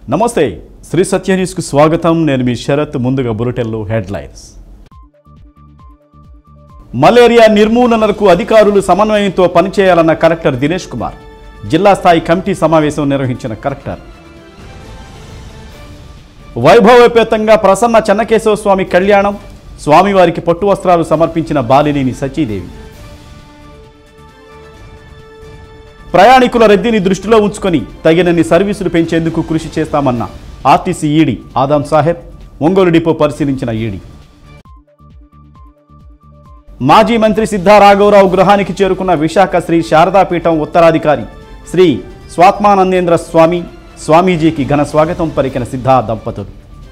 నమస్తే శ్రీ సత్య న్యూస్కు స్వాగతం నేను మీ శరత్ ముందుగా బులెటిన్లో హెడ్లైన్స్ మలేరియా నిర్మూలనకు అధికారులు సమన్వయంతో పనిచేయాలన్న కలెక్టర్ దినేష్ కుమార్ జిల్లా స్థాయి కమిటీ సమావేశం నిర్వహించిన కలెక్టర్ వైభవోపేతంగా ప్రసన్న చెన్నకేశవ స్వామి కళ్యాణం స్వామివారికి పట్టు వస్త్రాలు సమర్పించిన బాలినేని సచీదేవి ప్రయాణికుల రద్దీని దృష్టిలో ఉంచుకొని తగినన్ని సర్వీసులు పెంచేందుకు కృషి చేస్తామన్న RTC ED Adam Saheb Ongole depot పరిశీలించిన ఈడీ మాజీ మంత్రి సిద్ధా రాఘవరావు గృహానికి చేరుకున్న విశాఖ శ్రీ శారదాపీఠం ఉత్తరాధికారి శ్రీ స్వాత్మానందేంద్ర స్వామి స్వామీజీకి ఘన స్వాగతం పలికిన సిద్ధా దంపతులు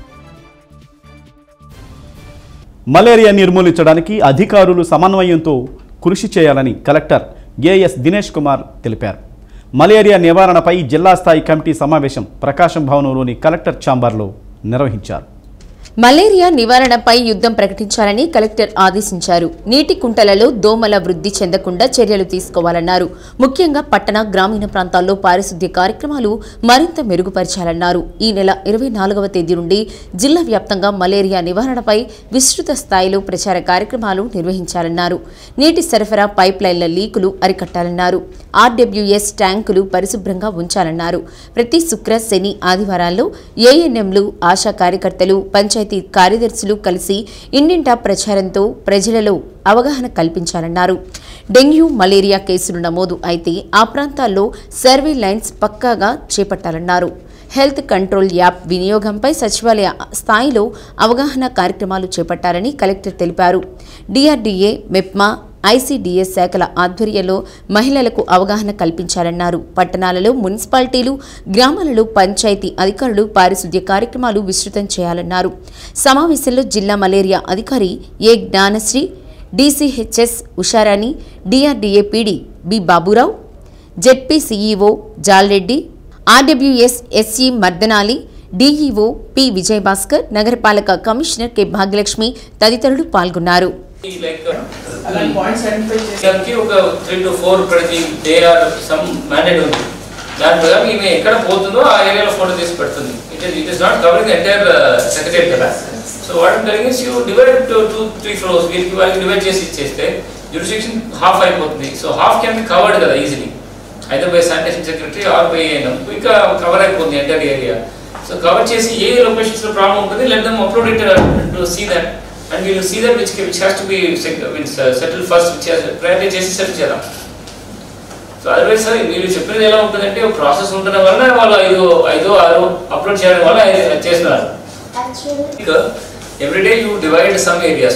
మలేరియా నిర్మూలించడానికి అధికారులు సమన్వయంతో కృషి చేయాలని కలెక్టర్ ఏఎస్ దినేష్ కుమార్ తెలిపారు మలేరియా నివారణపై జిల్లా స్థాయి కమిటీ సమావేశం ప్రకాశం భవనంలోని కలెక్టర్ ఛాంబర్లో నిర్వహించారు మలేరియా నివారణపై యుద్ధం ప్రకటించాలని కలెక్టర్ ఆదేశించారు నీటి కుంటలలో దోమల వృద్ధి చెందకుండా చర్యలు తీసుకోవాలన్నారు ముఖ్యంగా పట్టణ గ్రామీణ ప్రాంతాల్లో పారిశుద్ధ్య కార్యక్రమాలు మరింత మెరుగుపరచాలన్నారు ఈ నెల ఇరవై నాలుగవ తేదీ నుండి జిల్లా వ్యాప్తంగా మలేరియా నివారణపై విస్తృత స్థాయిలో ప్రచార కార్యక్రమాలు నిర్వహించాలన్నారు నీటి సరఫరా పైప్ లైన్ల లీకులు అరికట్టాలన్నారు ఆర్డబ్ల్యూఎస్ ట్యాంకులు పరిశుభ్రంగా ఉంచాలన్నారు ప్రతి శుక్ర శని ఆదివారాల్లో ఏఎన్ఎంలు ఆశా కార్యకర్తలు పంచాయతీ కార్యదర్శులు కలిసి ఇంటింటా ప్రచారంతో ప్రజలలో అవగాహన కల్పించాలన్నారు డెంగ్యూ మలేరియా కేసులు నమోదు అయితే ఆ ప్రాంతాల్లో సర్వే లైన్స్ పక్కాగా చేపట్టాలన్నారు హెల్త్ కంట్రోల్ యాప్ వినియోగంపై సచివాలయ స్థాయిలో అవగాహన కార్యక్రమాలు చేపట్టాలని కలెక్టర్ తెలిపారు డిఆర్డీఏ మెప్మా ఐసీడీఎస్ శాఖల ఆధ్వర్యంలో మహిళలకు అవగాహన కల్పించాలన్నారు పట్టణాలలో మున్సిపాలిటీలు గ్రామాలలో పంచాయతీ అధికారులు పారిశుద్ధ్య కార్యక్రమాలు విస్తృతం చేయాలన్నారు సమావేశంలో జిల్లా మలేరియా అధికారి A Gnanasri DCHS Usharani DRDA PD B Baburao ZP CEO Jalreddy RWS SE Mardanali DEO P Vijayabhaskar నగరపాలక కమిషనర్ కె భాగ్యలక్ష్మి తదితరులు పాల్గొన్నారు లైక్ అలాంటి పాయింట్స్ ఐడెంటిఫై చేసి దానికి ఒక త్రీ టు ఫోర్ ప్రతి డే ఆర్ సమ్ మ్యాండేట్ ఉంది దాని ప్రకారం ఈమె ఎక్కడ పోతుందో ఆ ఏరియాలో ఫోటో తీసి పెడుతుంది it is it is not covering entire secretary కదా so what telling is you divide to two three floors వీరికి వాళ్ళకి డివైడ్ చేసి ఇచ్చేస్తే జ్యూరిస్డిక్షన్ హాఫ్ అయిపోతుంది so half can be covered కదా easily either by sanitation secretary or by ANM ఇంకా cover అయిపోతుంది entire area so cover చేసి ఏ లొకేషన్స్ లో ప్రాబ్లం ఉంటుంది let them upload it to see that and we'll see that which which has to be settle first which priority చేసి settle చేద్దాం so otherwise sir మీరు చెప్పినది ఎలా ఉంటుందంటే ఒక ప్రాసెస్ ఉండడం వల్ల వాళ్ళు ఐదు ఐదు ఆరు అప్లోడ్ చేయడం వల్ల ఐదు చేస్తున్నారు ఇంకా everyday you divide some areas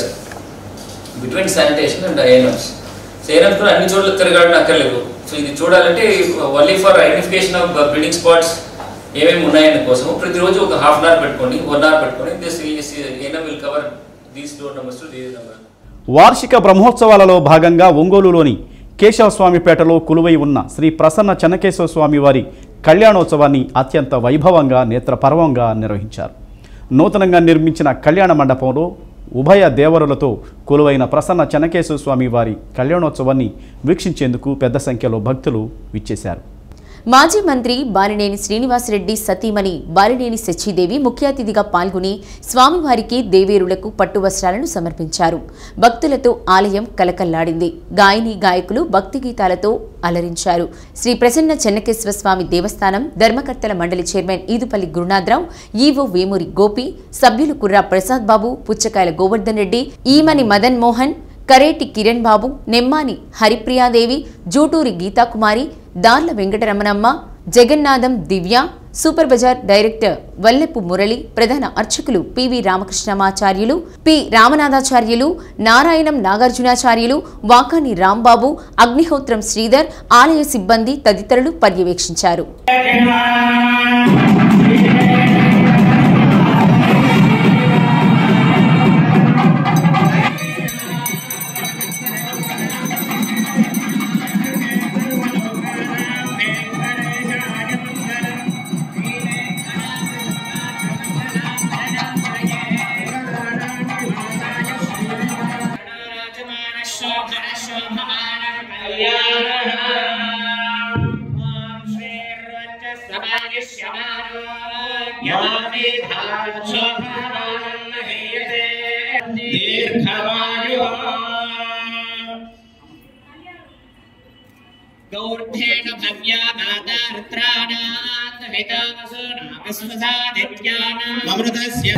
between sanitation and ANMs so ANMs కూడా అన్ని చోట్ల తిరగడం అక్కర్లేదు సో ఇది చూడాలంటే only for identification of building spots ఏమేమి ఉన్నాయని కోసం ప్రతిరోజు ఒక హాఫ్ అన్ అవర్ పెట్టుకోండి వన్ అవర్ పెట్టుకోండి this ANM will cover these door numbers to these number వార్షిక బ్రహ్మోత్సవాలలో భాగంగా ఒంగోలులోని కేశవస్వామిపేటలో కొలువై ఉన్న శ్రీ ప్రసన్న చెన్నకేశవ స్వామి వారి కళ్యాణోత్సవాన్ని అత్యంత వైభవంగా నేత్రపర్వంగా నిర్వహించారు నూతనంగా నిర్మించిన కళ్యాణ మండపంలో ఉభయ దేవరులతో కొలువైన ప్రసన్న చెన్నకేశవ స్వామి వారి కళ్యాణోత్సవాన్ని వీక్షించేందుకు పెద్ద సంఖ్యలో భక్తులు విచ్చేశారు మాజీ మంత్రి బాలినేని శ్రీనివాసరెడ్డి సతీమణి బాలినేని సచ్చిదేవి ముఖ్య అతిథిగా పాల్గొని స్వామివారికి దేవేరులకు పట్టు వస్త్రాలను సమర్పించారు భక్తులతో ఆలయం కలకల్లాడింది గాయని గాయకులు భక్తి గీతాలతో అలరించారు శ్రీ ప్రసన్న చెన్నకేశ్వర స్వామి దేవస్థానం ధర్మకర్తల మండలి చైర్మన్ ఈదుపల్లి గురునాథరావు ఈవో వేమూరి గోపి సభ్యులు కుర్రా ప్రసాద్ బాబు పుచ్చకాయల గోవర్ధన్ రెడ్డి ఈమని మదన్ మోహన్ కరేటి కిరణ్ బాబు Nemmani హరిప్రియాదేవి Juturi Geethakumari Darla Venkataramanamma Jagannatham Divya super bazaar director Vallepu Murali ప్రధాన అర్చకులు పివి రామకృష్ణమాచార్యులు పి రామనాథాచార్యులు నారాయణం నాగార్జునాచార్యులు వాకాని రాంబాబు అగ్నిహోత్రం శ్రీధర్ ఆలయ సిబ్బంది తదితరులు పర్యవేక్షించారు శ్రీర్వంచ गौर्धेन भव्या माता रुद्राणात् विश्वसादित्यानाम् अमृतस्य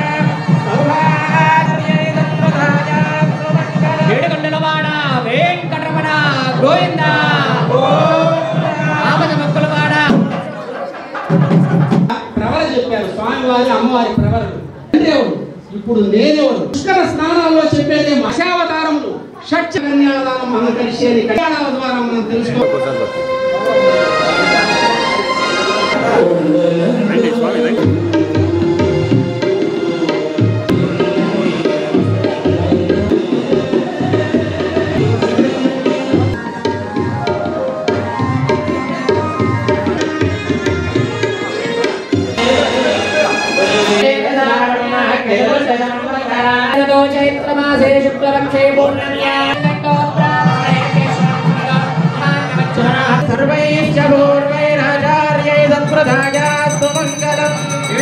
ఏడుకొండలవాడ వెంకటరమణ గోవింద ఆపద మొక్కలవాడ ప్రవర చెప్పారు స్వామివారి అమ్మవారి ప్రవరలు దేవుడు ఇప్పుడు నేనెవడు పుష్కర స్నానాల్లో చెప్పేది మశావతారములు షట్చ కన్యాదానం మనం కలిసేది కళ్యాణాల ద్వారా మనం తెలుసుకో చైత్రమాసే శుక్లపక్షే సర్వైశ్చ పూర్వైరాచార్యై సత్ప్రదాయాస్తు మంగళం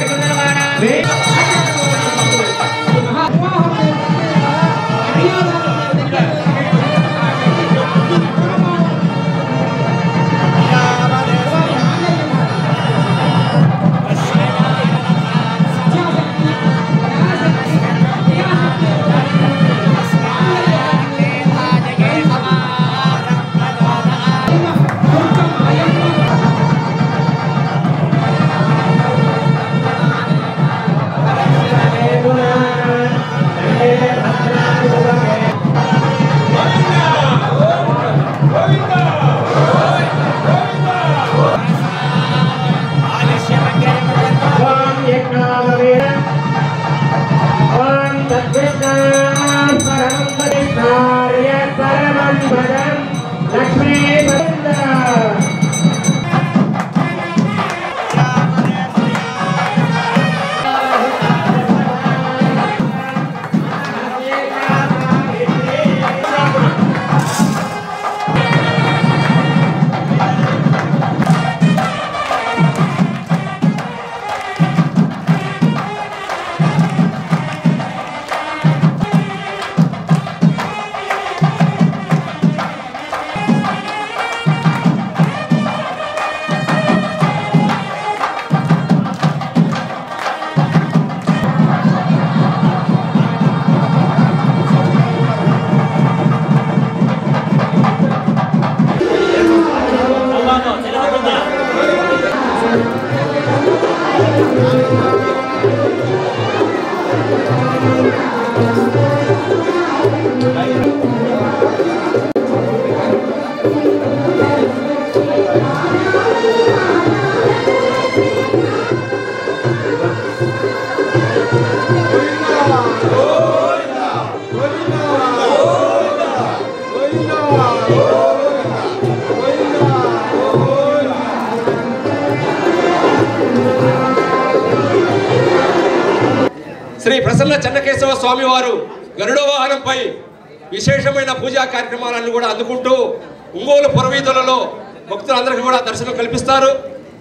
శ్రీ ప్రసన్న చెన్నకేశవ స్వామి వారు గరుడ వాహనంపై విశేషమైన పూజా కార్యక్రమాలను కూడా అందుకుంటూ ఒంగోలు పురవీధులలో భక్తులందరికీ కూడా దర్శనం కల్పిస్తారు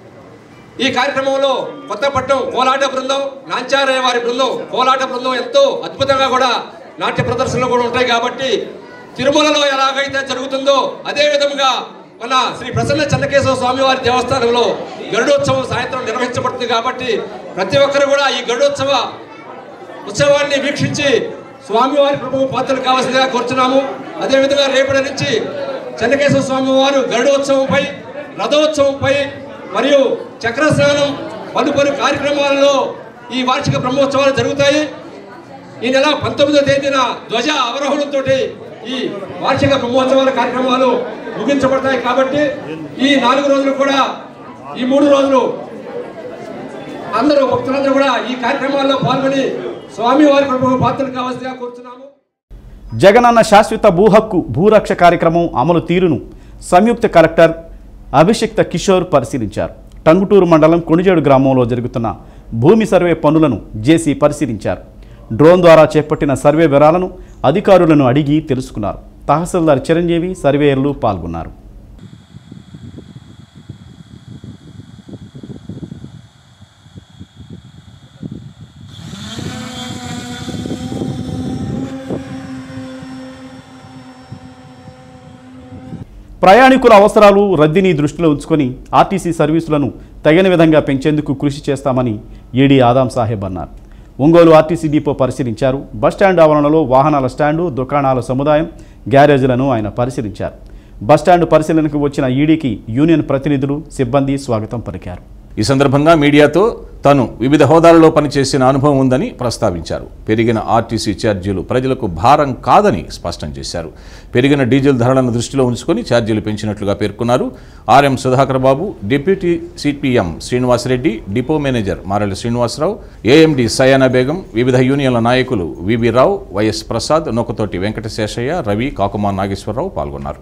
ఈ కార్యక్రమంలో కొత్తపట్నం కోలాట బృందం నాంచారయ్య వారి బృందం కోలాట బృందం ఎంతో అద్భుతంగా కూడా నాట్య ప్రదర్శనలు కూడా ఉంటాయి కాబట్టి తిరుమలలో ఎలాగైతే జరుగుతుందో అదే విధంగా మన శ్రీ ప్రసన్న చెన్నకేశవ స్వామి వారి దేవస్థానంలో గరుడోత్సవం సాయంత్రం నిర్వహించబడుతుంది కాబట్టి ప్రతి ఒక్కరు కూడా ఈ గరుడోత్సవ ఉత్సవాన్ని వీక్షించి స్వామివారి ప్రభు పాత్రలు కావాల్సిందిగా కోరుచున్నాము అదేవిధంగా రేపటి నుంచి చెన్నకేశ్వర స్వామి వారు గరుడోత్సవంపై రథోత్సవంపై మరియు చక్ర స్నానం పలు పలు కార్యక్రమాలలో ఈ వార్షిక బ్రహ్మోత్సవాలు జరుగుతాయి ఈ నెల పంతొమ్మిదో తేదీన ధ్వజ అవరోహణంతో ఈ వార్షిక బ్రహ్మోత్సవాల కార్యక్రమాలు ముగించబడతాయి కాబట్టి ఈ నాలుగు రోజులు కూడా ఈ మూడు రోజులు అందరూ భక్తులందరూ కూడా ఈ కార్యక్రమాల్లో పాల్గొని స్వామివారి ప్రభు పాత్రలు కావాల్సిందిగా కోరుతున్నాము జగనన్న శాశ్వత భూ హక్కు భూరక్ష కార్యక్రమం అమలు తీరును సంయుక్త కలెక్టర్ అభిషిక్త కిషోర్ పరిశీలించారు టంగుటూరు మండలం కొణిజేడు గ్రామంలో జరుగుతున్న భూమి సర్వే పనులను జేసీ పరిశీలించారు డ్రోన్ ద్వారా చేపట్టిన సర్వే వివరాలను అధికారులను అడిగి తెలుసుకున్నారు తహసీల్దార్ చిరంజీవి సర్వేయర్లు పాల్గొన్నారు ప్రయాణికుల అవసరాలు రద్దీని దృష్టిలో ఉంచుకొని ఆర్టీసీ సర్వీసులను తగిన విధంగా పెంచేందుకు కృషి చేస్తామని ఏడీ ఆదాం సాహెబ్ అన్నారు ఒంగోలు ఆర్టీసీ డిపో పరిశీలించారు బస్టాండ్ ఆవరణలో వాహనాల స్టాండు దుకాణాల సముదాయం గ్యారేజీలను ఆయన పరిశీలించారు బస్టాండ్ పరిశీలనకు వచ్చిన ఈడీకి యూనియన్ ప్రతినిధులు సిబ్బంది స్వాగతం పలికారు ఈ సందర్భంగా మీడియాతో తాను వివిధ హోదాలలో పనిచేసిన అనుభవం ఉందని ప్రస్తావించారు పెరిగిన ఆర్టీసీ ఛార్జీలు ప్రజలకు భారం కాదని స్పష్టం చేశారు పెరిగిన డీజిల్ ధరలను దృష్టిలో ఉంచుకొని ఛార్జీలు పెంచినట్లుగా పేర్కొన్నారు RM Sudhakar Babu deputy CPM Srinivasareddy depot manager Marela Srinivasarao AMD Sayana Begum వివిధ యూనియన్ల నాయకులు వివి రావు వైఎస్ ప్రసాద్ నొక్కతోటి వెంకటశేషయ్య రవి కాకుమా నాగేశ్వరరావు పాల్గొన్నారు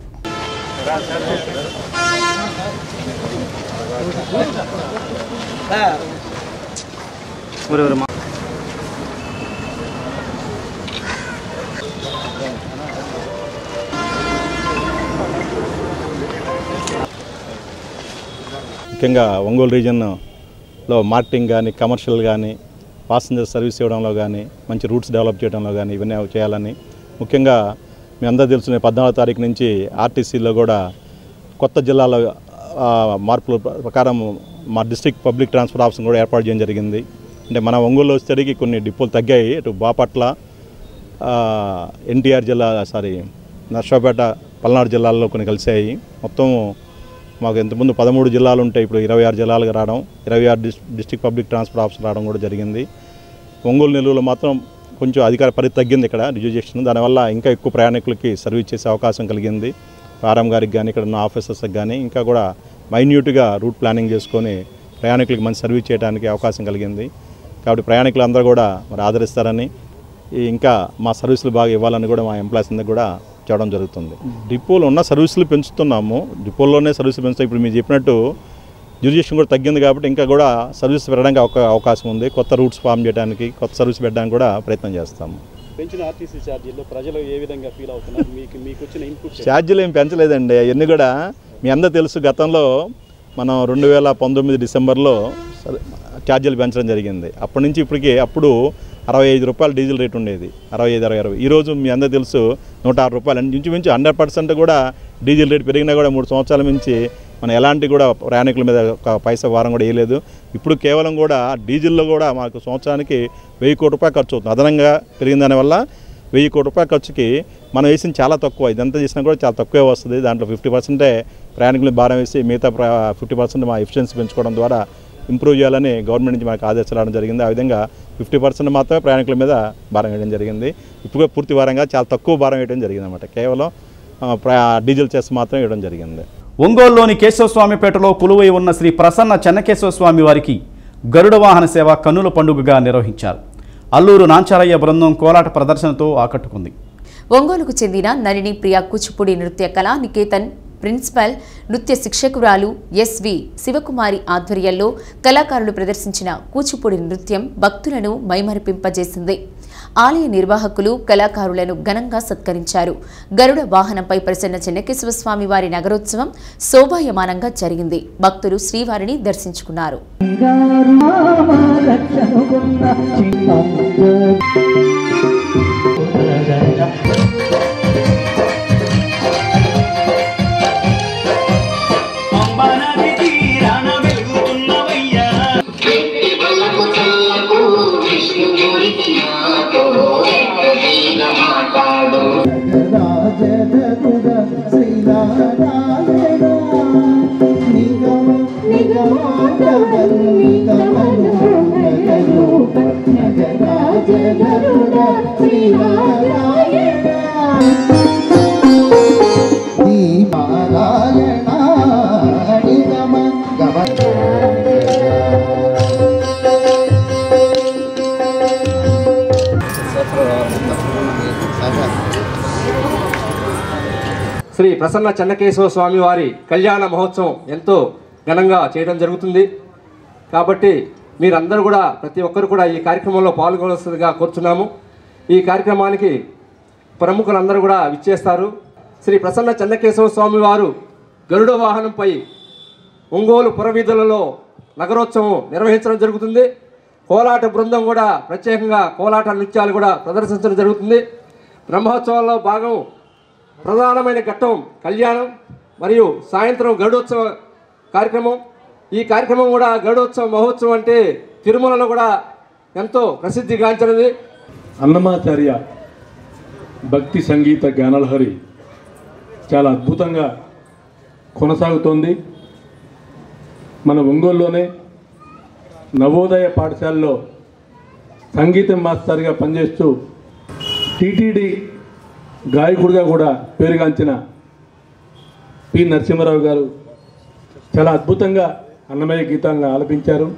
ముఖ్యంగా ఒంగోలు రీజన్లో మార్కెటింగ్ కానీ కమర్షియల్ కానీ పాసింజర్ సర్వీస్ ఇవ్వడంలో కానీ మంచి రూట్స్ డెవలప్ చేయడంలో కానీ ఇవన్నీ చేయాలని ముఖ్యంగా మీ అందరూ తెలుసు పద్నాలుగో తారీఖు నుంచి ఆర్టీసీలో కూడా కొత్త జిల్లాల ఆ, మార్పుల ప్రకారం మా డిస్ట్రిక్ట్ పబ్లిక్ ట్రాన్స్పోర్ట్ ఆఫీస్ కూడా ఏర్పాటు చేయడం జరిగింది అంటే మన ఒంగోలు వచ్చేసరికి కొన్ని డిపోలు తగ్గాయి ఇటు బాపట్ల ఆ, ఎన్టీఆర్ జిల్లా సారీ నర్సాపేట పల్నాడు జిల్లాల్లో కొన్ని కలిసాయి మొత్తం మాకు ఇంతకుముందు పదమూడు జిల్లాలు ఉంటాయి ఇప్పుడు ఇరవై ఆరు జిల్లాలుగా రావడం ఇరవై ఆరు dis district public transport office రావడం కూడా జరిగింది ఒంగోలు నెల్లూరులో మాత్రం కొంచెం అధికార పరిధి తగ్గింది ఇక్కడ రిజర్వేషన్ దానివల్ల ఇంకా ఎక్కువ ప్రయాణికులకి సర్వీస్ చేసే అవకాశం కలిగింది ఆర్ఎం గారికి కానీ ఇక్కడ ఉన్న ఆఫీసర్స్కి కానీ ఇంకా కూడా మైన్యూట్గా రూట్ ప్లానింగ్ చేసుకొని ప్రయాణికులకి మంచి సర్వీస్ చేయడానికి అవకాశం కలిగింది కాబట్టి ప్రయాణికులు అందరూ కూడా మరి ఆదరిస్తారని ఈ ఇంకా మా సర్వీసులు బాగా ఇవ్వాలని కూడా మా ఎంప్లాయీస్ అందరికి కూడా చేయడం జరుగుతుంది డిపోలో ఉన్న సర్వీసులు పెంచుతున్నాము డిపోలోనే సర్వీసులు పెంచుతాం ఇప్పుడు మీరు చెప్పినట్టు జ్యూరియేషన్ కూడా తగ్గింది కాబట్టి ఇంకా కూడా సర్వీస్ పెరగడానికి ఒక అవకాశం ఉంది కొత్త రూట్స్ ఫామ్ చేయడానికి కొత్త సర్వీస్ పెట్టడానికి కూడా ప్రయత్నం చేస్తాము పెంచిన ఆర్టీసీ ఛార్జీల్లో ప్రజలు ఏ విధంగా ఫీల్ అవుతున్నారు మీకు మీకు వచ్చిన ఇన్పుట్ ఛార్జీలు ఏం పెంచలేదండి అవన్నీ కూడా మీ అందరూ తెలుసు గతంలో మనం రెండు వేల పంతొమ్మిది డిసెంబర్లో సరే, ఛార్జీలు పెంచడం జరిగింది అప్పటి నుంచి ఇప్పటికి అప్పుడు అరవై ఐదు రూపాయలు డీజిల్ రేట్ ఉండేది అరవై ఐదు అరవై అరవై ఈరోజు మీ అందరూ తెలుసు నూట ఆరు రూపాయలు అంటే ఇంచుమించు హండ్రెడ్ పర్సెంట్ కూడా డీజిల్ రేట్ పెరిగినా కూడా మూడు సంవత్సరాల నుంచి మనం ఎలాంటి కూడా ప్రయాణికుల మీద ఒక పైసా వారం కూడా వేయలేదు ఇప్పుడు కేవలం కూడా డీజిల్లో కూడా మాకు సంవత్సరానికి వెయ్యి కోటి రూపాయలు ఖర్చు అవుతుంది అదనంగా పెరిగిన దానివల్ల వెయ్యి కోటి రూపాయల ఖర్చుకి మనం వేసింది చాలా తక్కువ ఇదంతా చేసినా కూడా చాలా తక్కువే వస్తుంది దాంట్లో ఫిఫ్టీ పర్సెంటే ప్రయాణికులు భారం వేసి మిగతా ఫిఫ్టీ పర్సెంట్ మా ఎఫిషియన్సీ పెంచుకోవడం ద్వారా ఇంప్రూవ్ చేయాలని గవర్నమెంట్ నుంచి మనకు ఆదేశాలు రావడం జరిగింది ఆ విధంగా ఫిఫ్టీ పర్సెంట్ మాత్రమే ప్రయాణికుల మీద భారం వేయడం జరిగింది ఇప్పుడు కూడా పూర్తి భారంగా చాలా తక్కువ భారం వేయడం జరిగింది అనమాట కేవలం ఆ, ప్ర- డీజిల్ చేసి మాత్రం వేయడం జరిగింది ఒంగోలులోని కేశవస్వామిపేటలో కొలువై ఉన్న శ్రీ ప్రసన్న చెన్నకేశవ స్వామి వారికి గరుడ వాహన సేవ కన్నుల పండుగగా నిర్వహించారు అల్లూరు నాంచారయ్య బృందం కోలాట ప్రదర్శనతో ఆకట్టుకుంది ఒంగోలుకు చెందిన నళిని ప్రియ కూచిపూడి నృత్య కళా నికేతన్ ప్రిన్సిపల్ నృత్య శిక్షకురాలు ఎస్వి శివకుమారి ఆధ్వర్యంలో కళాకారులు ప్రదర్శించిన కూచిపూడి నృత్యం భక్తులను మైమరిపింపజేసింది ఆలయ నిర్వాహకులు కళాకారులను ఘనంగా సత్కరించారు గరుడ వాహనంపై ప్రసన్న చెన్నకేశవ స్వామి వారి నగరోత్సవం శోభాయమానంగా జరిగింది భక్తులు శ్రీవారిని దర్శించుకున్నారు శ్రీ ప్రసన్న చెన్నకేశవ స్వామి వారి కళ్యాణ మహోత్సవం ఎంతో ఘనంగా చేయడం జరుగుతుంది కాబట్టి మీరందరూ కూడా ప్రతి ఒక్కరు కూడా ఈ కార్యక్రమంలో పాల్గొనవలసిందిగా కోరుచున్నాము ఈ కార్యక్రమానికి ప్రముఖులందరూ కూడా విచ్చేస్తారు శ్రీ ప్రసన్న చెన్నకేశవ స్వామి వారు గరుడ వాహనంపై ఒంగోలు పురవీధులలో నగరోత్సవం నిర్వహించడం జరుగుతుంది కోలాట బృందం కూడా ప్రత్యేకంగా కోలాట నృత్యాలు కూడా ప్రదర్శించడం జరుగుతుంది బ్రహ్మోత్సవాల్లో భాగం ప్రధానమైన ఘట్టం కళ్యాణం మరియు సాయంత్రం గరుడోత్సవ కార్యక్రమం ఈ కార్యక్రమం కూడా గరుడోత్సవ మహోత్సవం అంటే తిరుమలలో కూడా ఎంతో ప్రసిద్ధిగాంచినది అన్నమాచార్య భక్తి సంగీత జ్ఞానలహరి చాలా అద్భుతంగా కొనసాగుతోంది మన ఒంగోలులోనే నవోదయ పాఠశాలలో సంగీతం మాస్టర్గా పనిచేస్తూ టీటీడీ గాయకుడిగా కూడా పేరుగాంచిన పి నరసింహారావు గారు చాలా అద్భుతంగా అన్నమయ్య గీతాలను ఆలపించారు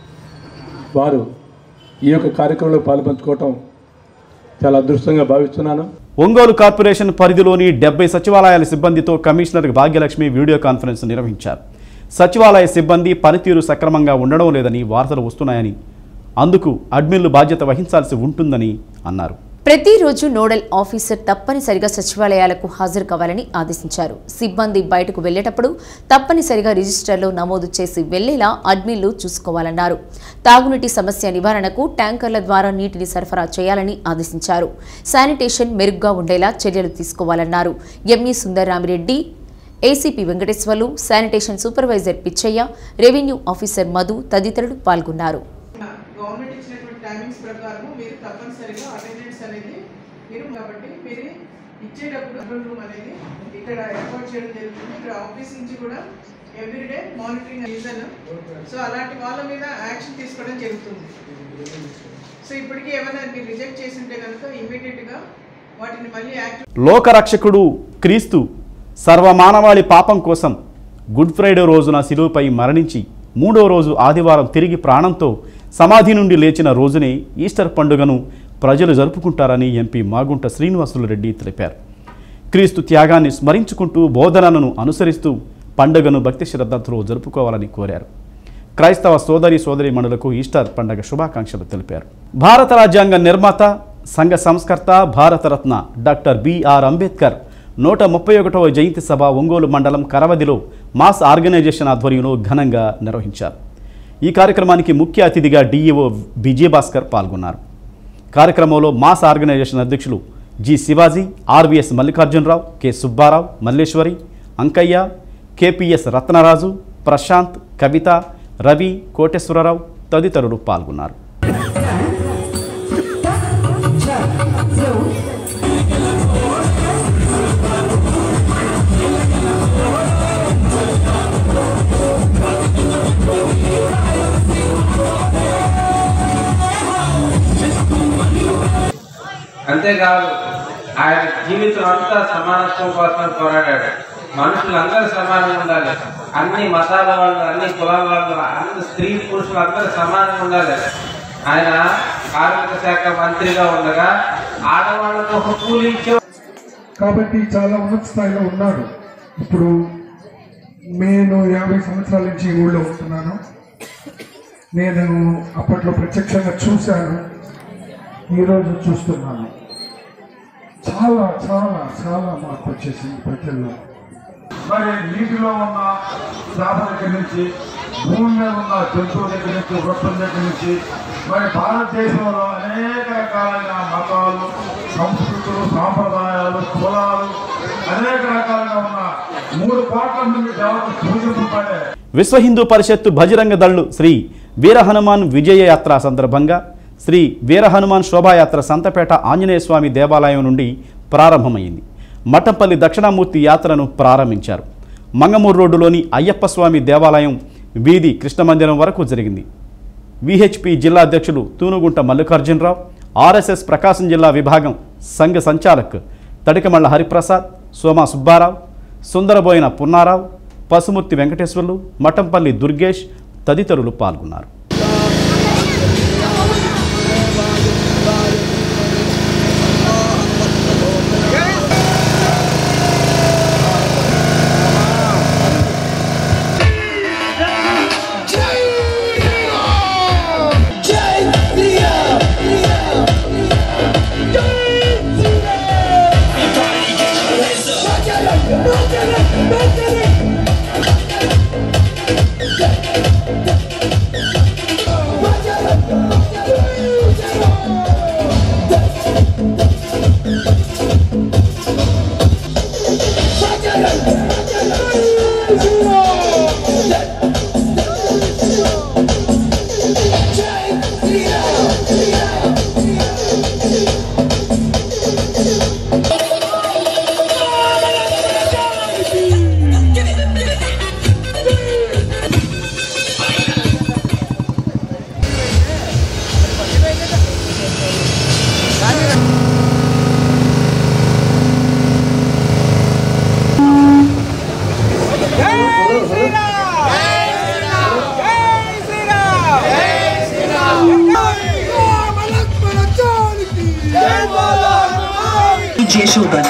వారు ఈ యొక్క కార్యక్రమంలో పాల్పంచుకోవటం చాలా అదృష్టంగా భావిస్తున్నాను ఒంగోలు కార్పొరేషన్ పరిధిలోని డెబ్బై సచివాలయాల సిబ్బందితో కమిషనర్ భాగ్యలక్ష్మి వీడియో కాన్ఫరెన్స్ నిర్వహించారు సచివాలయ సిబ్బంది పనితీరు సక్రమంగా ఉండడం లేదని వార్తలు వస్తున్నాయని అందుకు అడ్మిన్లు బాధ్యత వహించాల్సి ఉంటుందని అన్నారు ప్రతిరోజు నోడల్ ఆఫీసర్ తప్పనిసరిగా సచివాలయాలకు హాజరు కావాలని ఆదేశించారు సిబ్బంది బయటకు వెళ్లేటప్పుడు తప్పనిసరిగా రిజిస్టర్లో నమోదు చేసి వెళ్లేలా అడ్మిన్లు చూసుకోవాలన్నారు తాగునీటి సమస్య నివారణకు ట్యాంకర్ల ద్వారా నీటిని సరఫరా చేయాలని ఆదేశించారు శానిటేషన్ మెరుగ్గా ఉండేలా చర్యలు తీసుకోవాలన్నారు ME Sundararamireddy ACP Venkateswarlu sanitation supervisor Pichaiah revenue officer Madhu తదితరులు పాల్గొన్నారు గవర్నమెంట్ ఇచ్చినటువంటి టైమింగ్స్ ప్రకారం మీరు తప్పనిసరిగా అటెండెన్స్ అనేది మీరు కాబట్టి మీరు ఇచ్చేటప్పుడు కంట్రోల్ రూమ్ అనేది ఇక్కడ ఏర్పాటు చేయడం జరుగుతుంది ఇక్కడ ఆఫీస్ నుంచి కూడా ఎవ్రీడే మానిటరింగ్ రీజన్ సో అలాంటి వాళ్ళ మీద యాక్షన్ తీసుకోవడం జరుగుతుంది సో ఇప్పటికీ ఏమైనా మీరు రిజెక్ట్ చేసి ఉంటే కనుక ఇమీడియట్గా వాటిని మళ్ళీ యాక్ట్ లోకరక్షకుడు క్రీస్తు సర్వమానవాళి పాపం కోసం గుడ్ ఫ్రైడే రోజున శిలువపై మరణించి మూడో రోజు ఆదివారం తిరిగి ప్రాణంతో సమాధి నుండి లేచిన రోజునే ఈస్టర్ పండుగను ప్రజలు జరుపుకుంటారని ఎంపీ మాగుంట శ్రీనివాసులు రెడ్డి తెలిపారు క్రీస్తు త్యాగాన్ని స్మరించుకుంటూ బోధనలను అనుసరిస్తూ పండుగను భక్తి శ్రద్ధతో జరుపుకోవాలని కోరారు క్రైస్తవ సోదరి సోదరి మణులకు ఈస్టర్ పండగ శుభాకాంక్షలు తెలిపారు భారత రాజ్యాంగ నిర్మాత సంఘ సంస్కర్త భారతరత్న డాక్టర్ బిఆర్ అంబేద్కర్ నూట ముప్పై ఒకటవ జయంతి సభ ఒంగోలు మండలం కరవదిలో మాస్ ఆర్గనైజేషన్ ఆధ్వర్యంలో ఘనంగా నిర్వహించారు ఈ కార్యక్రమానికి ముఖ్య అతిథిగా డిఈఓ విజయభాస్కర్ పాల్గొన్నారు కార్యక్రమంలో మాస్ ఆర్గనైజేషన్ అధ్యక్షులు G Shivaji RVS Mallikarjunarao K Subbarao Malleswari Ankaiah KPS Ratnaraju Prashanth Kavitha Ravi Koteswararao తదితరులు పాల్గొన్నారు అంతేకాదు ఆయన జీవితం అంతా సమానత్వం కోసం పోరాడాడు మనుషులందరూ సమానంగా ఉండాలి అన్ని మతాల వాళ్ళు అన్ని కులాల వాళ్ళు అన్ని స్త్రీ పురుషులు అందరూ సమానంగా ఉండాలి ఆయన కార్మిక శాఖ మంత్రిగా ఉండగా ఆడవాళ్ళకు ఒక కూలి ఇచ్చే కాబట్టి చాలా ఉన్నత స్థాయిలో ఉన్నాడు ఇప్పుడు నేను యాభై సంవత్సరాల నుంచి ఈ ఊళ్ళో ఉంటున్నాను నేను అప్పట్లో ప్రత్యక్షంగా చూశాను ఈరోజు చూస్తున్నాను చాలా చాలా చాలా మార్పు వచ్చేసింది ప్రజల్లో మరి నీటిలో ఉన్న చేపల దగ్గర నుంచి భూమి మీద ఉన్న జంతువుల దగ్గర నుంచి వృత్తం దగ్గర నుంచి మరి భారతదేశంలో అనేక రకాలైన మతాలు సంస్కృతులు సాంప్రదాయాలు కులాలు అనేక రకాలుగా ఉన్న మూడు కోట్ల మంది దేవతలు పూజింపబడే విశ్వ హిందూ పరిషత్తు బజరంగ దళ్ళు శ్రీ వీర హనుమాన్ విజయ యాత్ర సందర్భంగా శ్రీ వీర హనుమాన్ శోభాయాత్ర సంతపేట ఆంజనేయ స్వామి దేవాలయం నుండి ప్రారంభమైంది మఠంపల్లి దక్షిణామూర్తి యాత్రను ప్రారంభించారు మంగమూరు రోడ్డులోని అయ్యప్ప స్వామి దేవాలయం వీధి కృష్ణమందిరం వరకు జరిగింది విహెచ్పి జిల్లా అధ్యక్షులు తూనుగుంట మల్లికార్జునరావు ఆర్ఎస్ఎస్ ప్రకాశం జిల్లా విభాగం సంఘ సంచాలక్ తడికమళ్ళ హరిప్రసాద్ సోమా సుబ్బారావు సుందరబోయిన పున్నారావు పసుమూర్తి వెంకటేశ్వర్లు మఠంపల్లి దుర్గేష్ తదితరులు పాల్గొన్నారు Jai यशोबन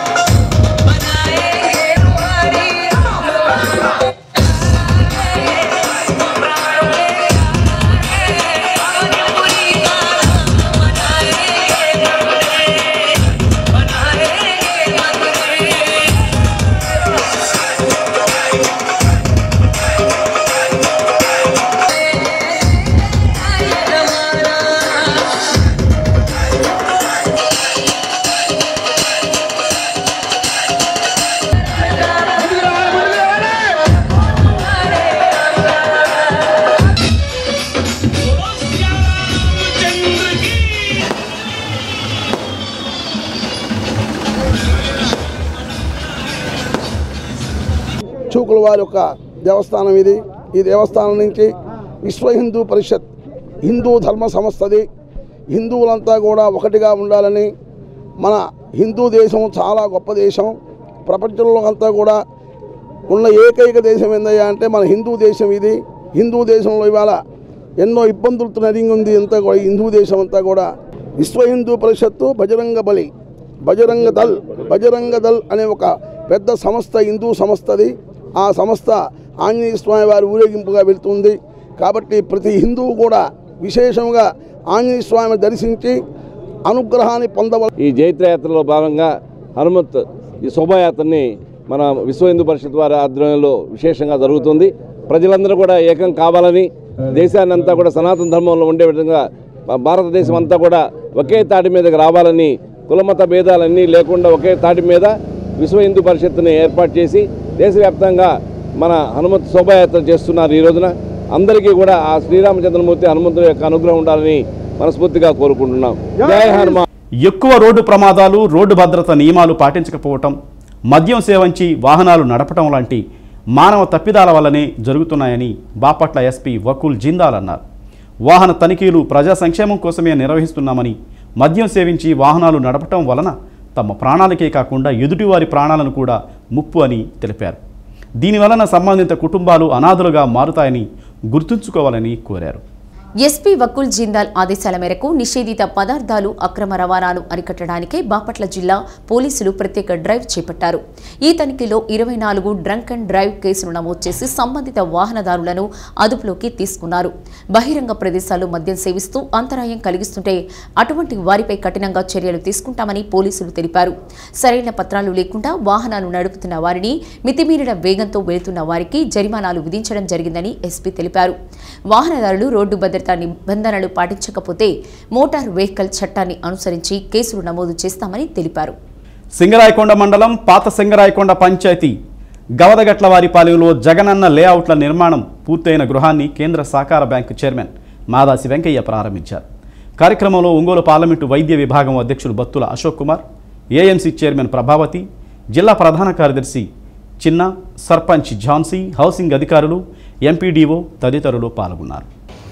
చూకుల వారి యొక్క దేవస్థానం ఇది ఈ దేవస్థానం నుంచి విశ్వ హిందూ పరిషత్ హిందూ ధర్మ సంస్థది హిందువులంతా కూడా ఒకటిగా ఉండాలని మన హిందూ దేశం చాలా గొప్ప దేశం ప్రపంచంలో అంతా కూడా ఉన్న ఏకైక దేశం ఏందయ్యా అంటే మన హిందూ దేశం ఇది హిందూ దేశంలో ఇవాళ ఎన్నో ఇబ్బందులతో నరిగి ఉంది అంతా కూడా హిందూ దేశం అంతా కూడా విశ్వ హిందూ పరిషత్తు బజరంగ బలి బజరంగ దల్ బజరంగ దల్ అనే ఒక పెద్ద సంస్థ హిందూ సంస్థది ఆ సంస్థ ఆంజనేయ స్వామి వారి ఊరేగింపుగా వెళ్తుంది కాబట్టి ప్రతి హిందువు కూడా విశేషంగా ఆంజనేయ స్వామిని దర్శించి అనుగ్రహాన్ని పొందవ ఈ జైత్రయాత్రలో భాగంగా హనుమత్ ఈ శోభాయాత్రని మన విశ్వ హిందూ పరిషత్ వారి ఆధ్వర్యంలో విశేషంగా జరుగుతుంది ప్రజలందరూ కూడా ఏకం కావాలని దేశాన్ని అంతా కూడా సనాతన ధర్మంలో ఉండే విధంగా భా- భారతదేశం అంతా కూడా ఒకే తాటి మీదకి రావాలని కులమత భేదాలన్నీ లేకుండా ఒకే తాటి మీద విశ్వ హిందూ పరిషత్తుని ఏర్పాటు చేసి దేశవ్యాప్తంగా మన హనుమత్ శోభాయాత్ర చేస్తున్నారు ఈ రోజున అందరికీ కూడా ఆ శ్రీరామచంద్రమూర్తి హనుమంతుడి యొక్క అనుగ్రహం ఉండాలని మనస్ఫూర్తిగా కోరుకుంటున్నాం జై హనుమాన్ ఎక్కువ రోడ్డు ప్రమాదాలు రోడ్డు భద్రత నియమాలు పాటించకపోవటం మద్యం సేవించి వాహనాలు నడపటం లాంటి మానవ తప్పిదాల వల్లనే జరుగుతున్నాయని బాపట్ల ఎస్పీ వకుల్ జిందాల్ అన్నారు వాహన తనిఖీలు ప్రజా సంక్షేమం కోసమే నిర్వహిస్తున్నామని మద్యం సేవించి వాహనాలు నడపటం వలన తమ ప్రాణాలకే కాకుండా ఎదుటివారి ప్రాణాలను కూడా ముప్పు అని తెలిపారు దీనివలన సంబంధిత కుటుంబాలు అనాథలుగా మారుతాయని గుర్తుంచుకోవాలని కోరారు ఎస్పీ వకుల్ జిందాల్ ఆదేశాల మేరకు నిషేధిత పదార్థాలు అక్రమ రవాణాను అరికట్టడానికే బాపట్ల జిల్లా పోలీసులు ప్రత్యేక డ్రైవ్ చేపట్టారు ఈ తనిఖీలో ఇరవై నాలుగు డ్రంక్ అండ్ డ్రైవ్ కేసులు నమోదు చేసి సంబంధిత వాహనదారులను అదుపులోకి తీసుకున్నారు బహిరంగ ప్రదేశాల్లో మద్యం సేవిస్తూ అంతరాయం కలిగిస్తుంటే అటువంటి వారిపై కఠినంగా చర్యలు తీసుకుంటామని పోలీసులు తెలిపారు సరైన పత్రాలు లేకుండా వాహనాలు నడుపుతున్న వారిని మితిమీరిన వేగంతో వెళుతున్న వారికి జరిమానాలు విధించడం జరిగిందని ఎస్పీ తెలిపారు వాహనదారులు రోడ్డు భద్రతా నిబంధనలు పాటించకపోతే మోటార్ వెహికల్ చట్టాన్ని అనుసరించి కేసులు నమోదు చేస్తామని తెలిపారు సింగరాయకొండ మండలం పాత సింగరాయకొండ పంచాయతీ గవదగట్ల వారిపాలెంలో జగనన్న లేఅవుట్ల నిర్మాణం పూర్తయిన గృహాన్ని కేంద్ర సహకార బ్యాంకు చైర్మన్ మాదాసి వెంకయ్య ప్రారంభించారు కార్యక్రమంలో ఒంగోలు పార్లమెంటు వైద్య విభాగం అధ్యక్షులు బత్తుల అశోక్ కుమార్ ఏఎంసీ చైర్మన్ ప్రభావతి జిల్లా ప్రధాన కార్యదర్శి చిన్న సర్పంచ్ ఝాన్సీ హౌసింగ్ అధికారులు ఎంపీడీఓ తదితరులు పాల్గొన్నారు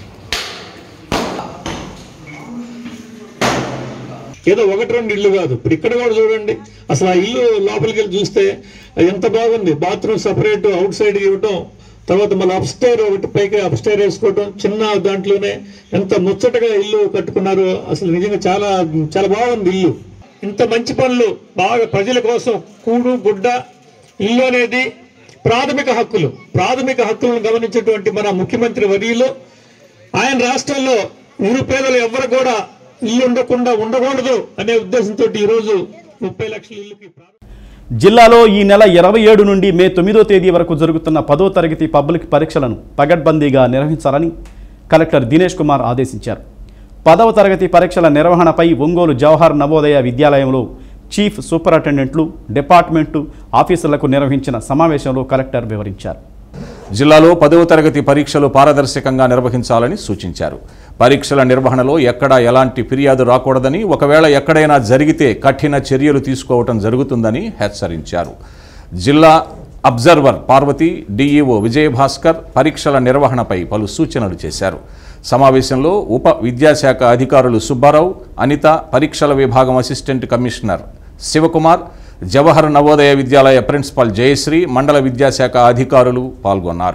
ఏదో ఒకటి రెండు ఇల్లు కాదు ఇప్పుడు ఇక్కడ కూడా చూడండి అసలు ఆ ఇల్లు లోపలికి వెళ్ళి చూస్తే అది ఎంత బాగుంది బాత్రూమ్ సపరేట్ అవుట్ సైడ్ ఇవ్వటం తర్వాత మళ్ళీ అప్ స్టైర్ ఒకటి పైకి అప్ స్టైర్ వేసుకోవటం చిన్న దాంట్లోనే ఎంత ముచ్చటగా ఇల్లు కట్టుకున్నారు అసలు నిజంగా చాలా చాలా బాగుంది ఇల్లు ఇంత మంచి పనులు బాగా ప్రజల కోసం కూడు గుడ్డ ఇల్లు అనేది ప్రాథమిక హక్కులు ప్రాథమిక హక్కులను గమనించేటువంటి మన ముఖ్యమంత్రి వర్యులు ఆయన రాష్ట్రంలో నిరుపేదలు ఎవరు కూడా ఇల్లు ఉండకుండా ఉండకూడదు అనే ఉద్దేశంతో ఈరోజు ముప్పై లక్షల ఇల్లుకి జిల్లాలో ఈ నెల ఇరవై ఏడు నుండి మే తొమ్మిదో తేదీ వరకు జరుగుతున్న పదో తరగతి పబ్లిక్ పరీక్షలను పగడ్బందీగా నిర్వహించాలని కలెక్టర్ దినేష్ కుమార్ ఆదేశించారు పదవ తరగతి పరీక్షల నిర్వహణపై ఒంగోలు జవహర్ నవోదయ విద్యాలయంలో చీఫ్ సూపరింటెండెంట్లు డిపార్ట్మెంటు ఆఫీసర్లకు నిర్వహించిన సమావేశంలో కలెక్టర్ వివరించారు జిల్లాలో పదవ తరగతి పరీక్షలు పారదర్శకంగా నిర్వహించాలని సూచించారు పరీక్షల నిర్వహణలో ఎక్కడా ఎలాంటి ఫిర్యాదు రాకూడదని ఒకవేళ ఎక్కడైనా జరిగితే కఠిన చర్యలు తీసుకోవటం జరుగుతుందని హెచ్చరించారు జిల్లా అబ్జర్వర్ పార్వతి డీఈఓ విజయభాస్కర్ పరీక్షల నిర్వహణపై పలు సూచనలు చేశారు సమావేశంలో ఉప విద్యాశాఖ అధికారులు సుబ్బారావు అనిత పరీక్షల విభాగం assistant commissioner Sivakumar Jawahar Navodaya Vidyalaya principal Jayasri మండల విద్యాశాఖ అధికారులు పాల్గొన్నారు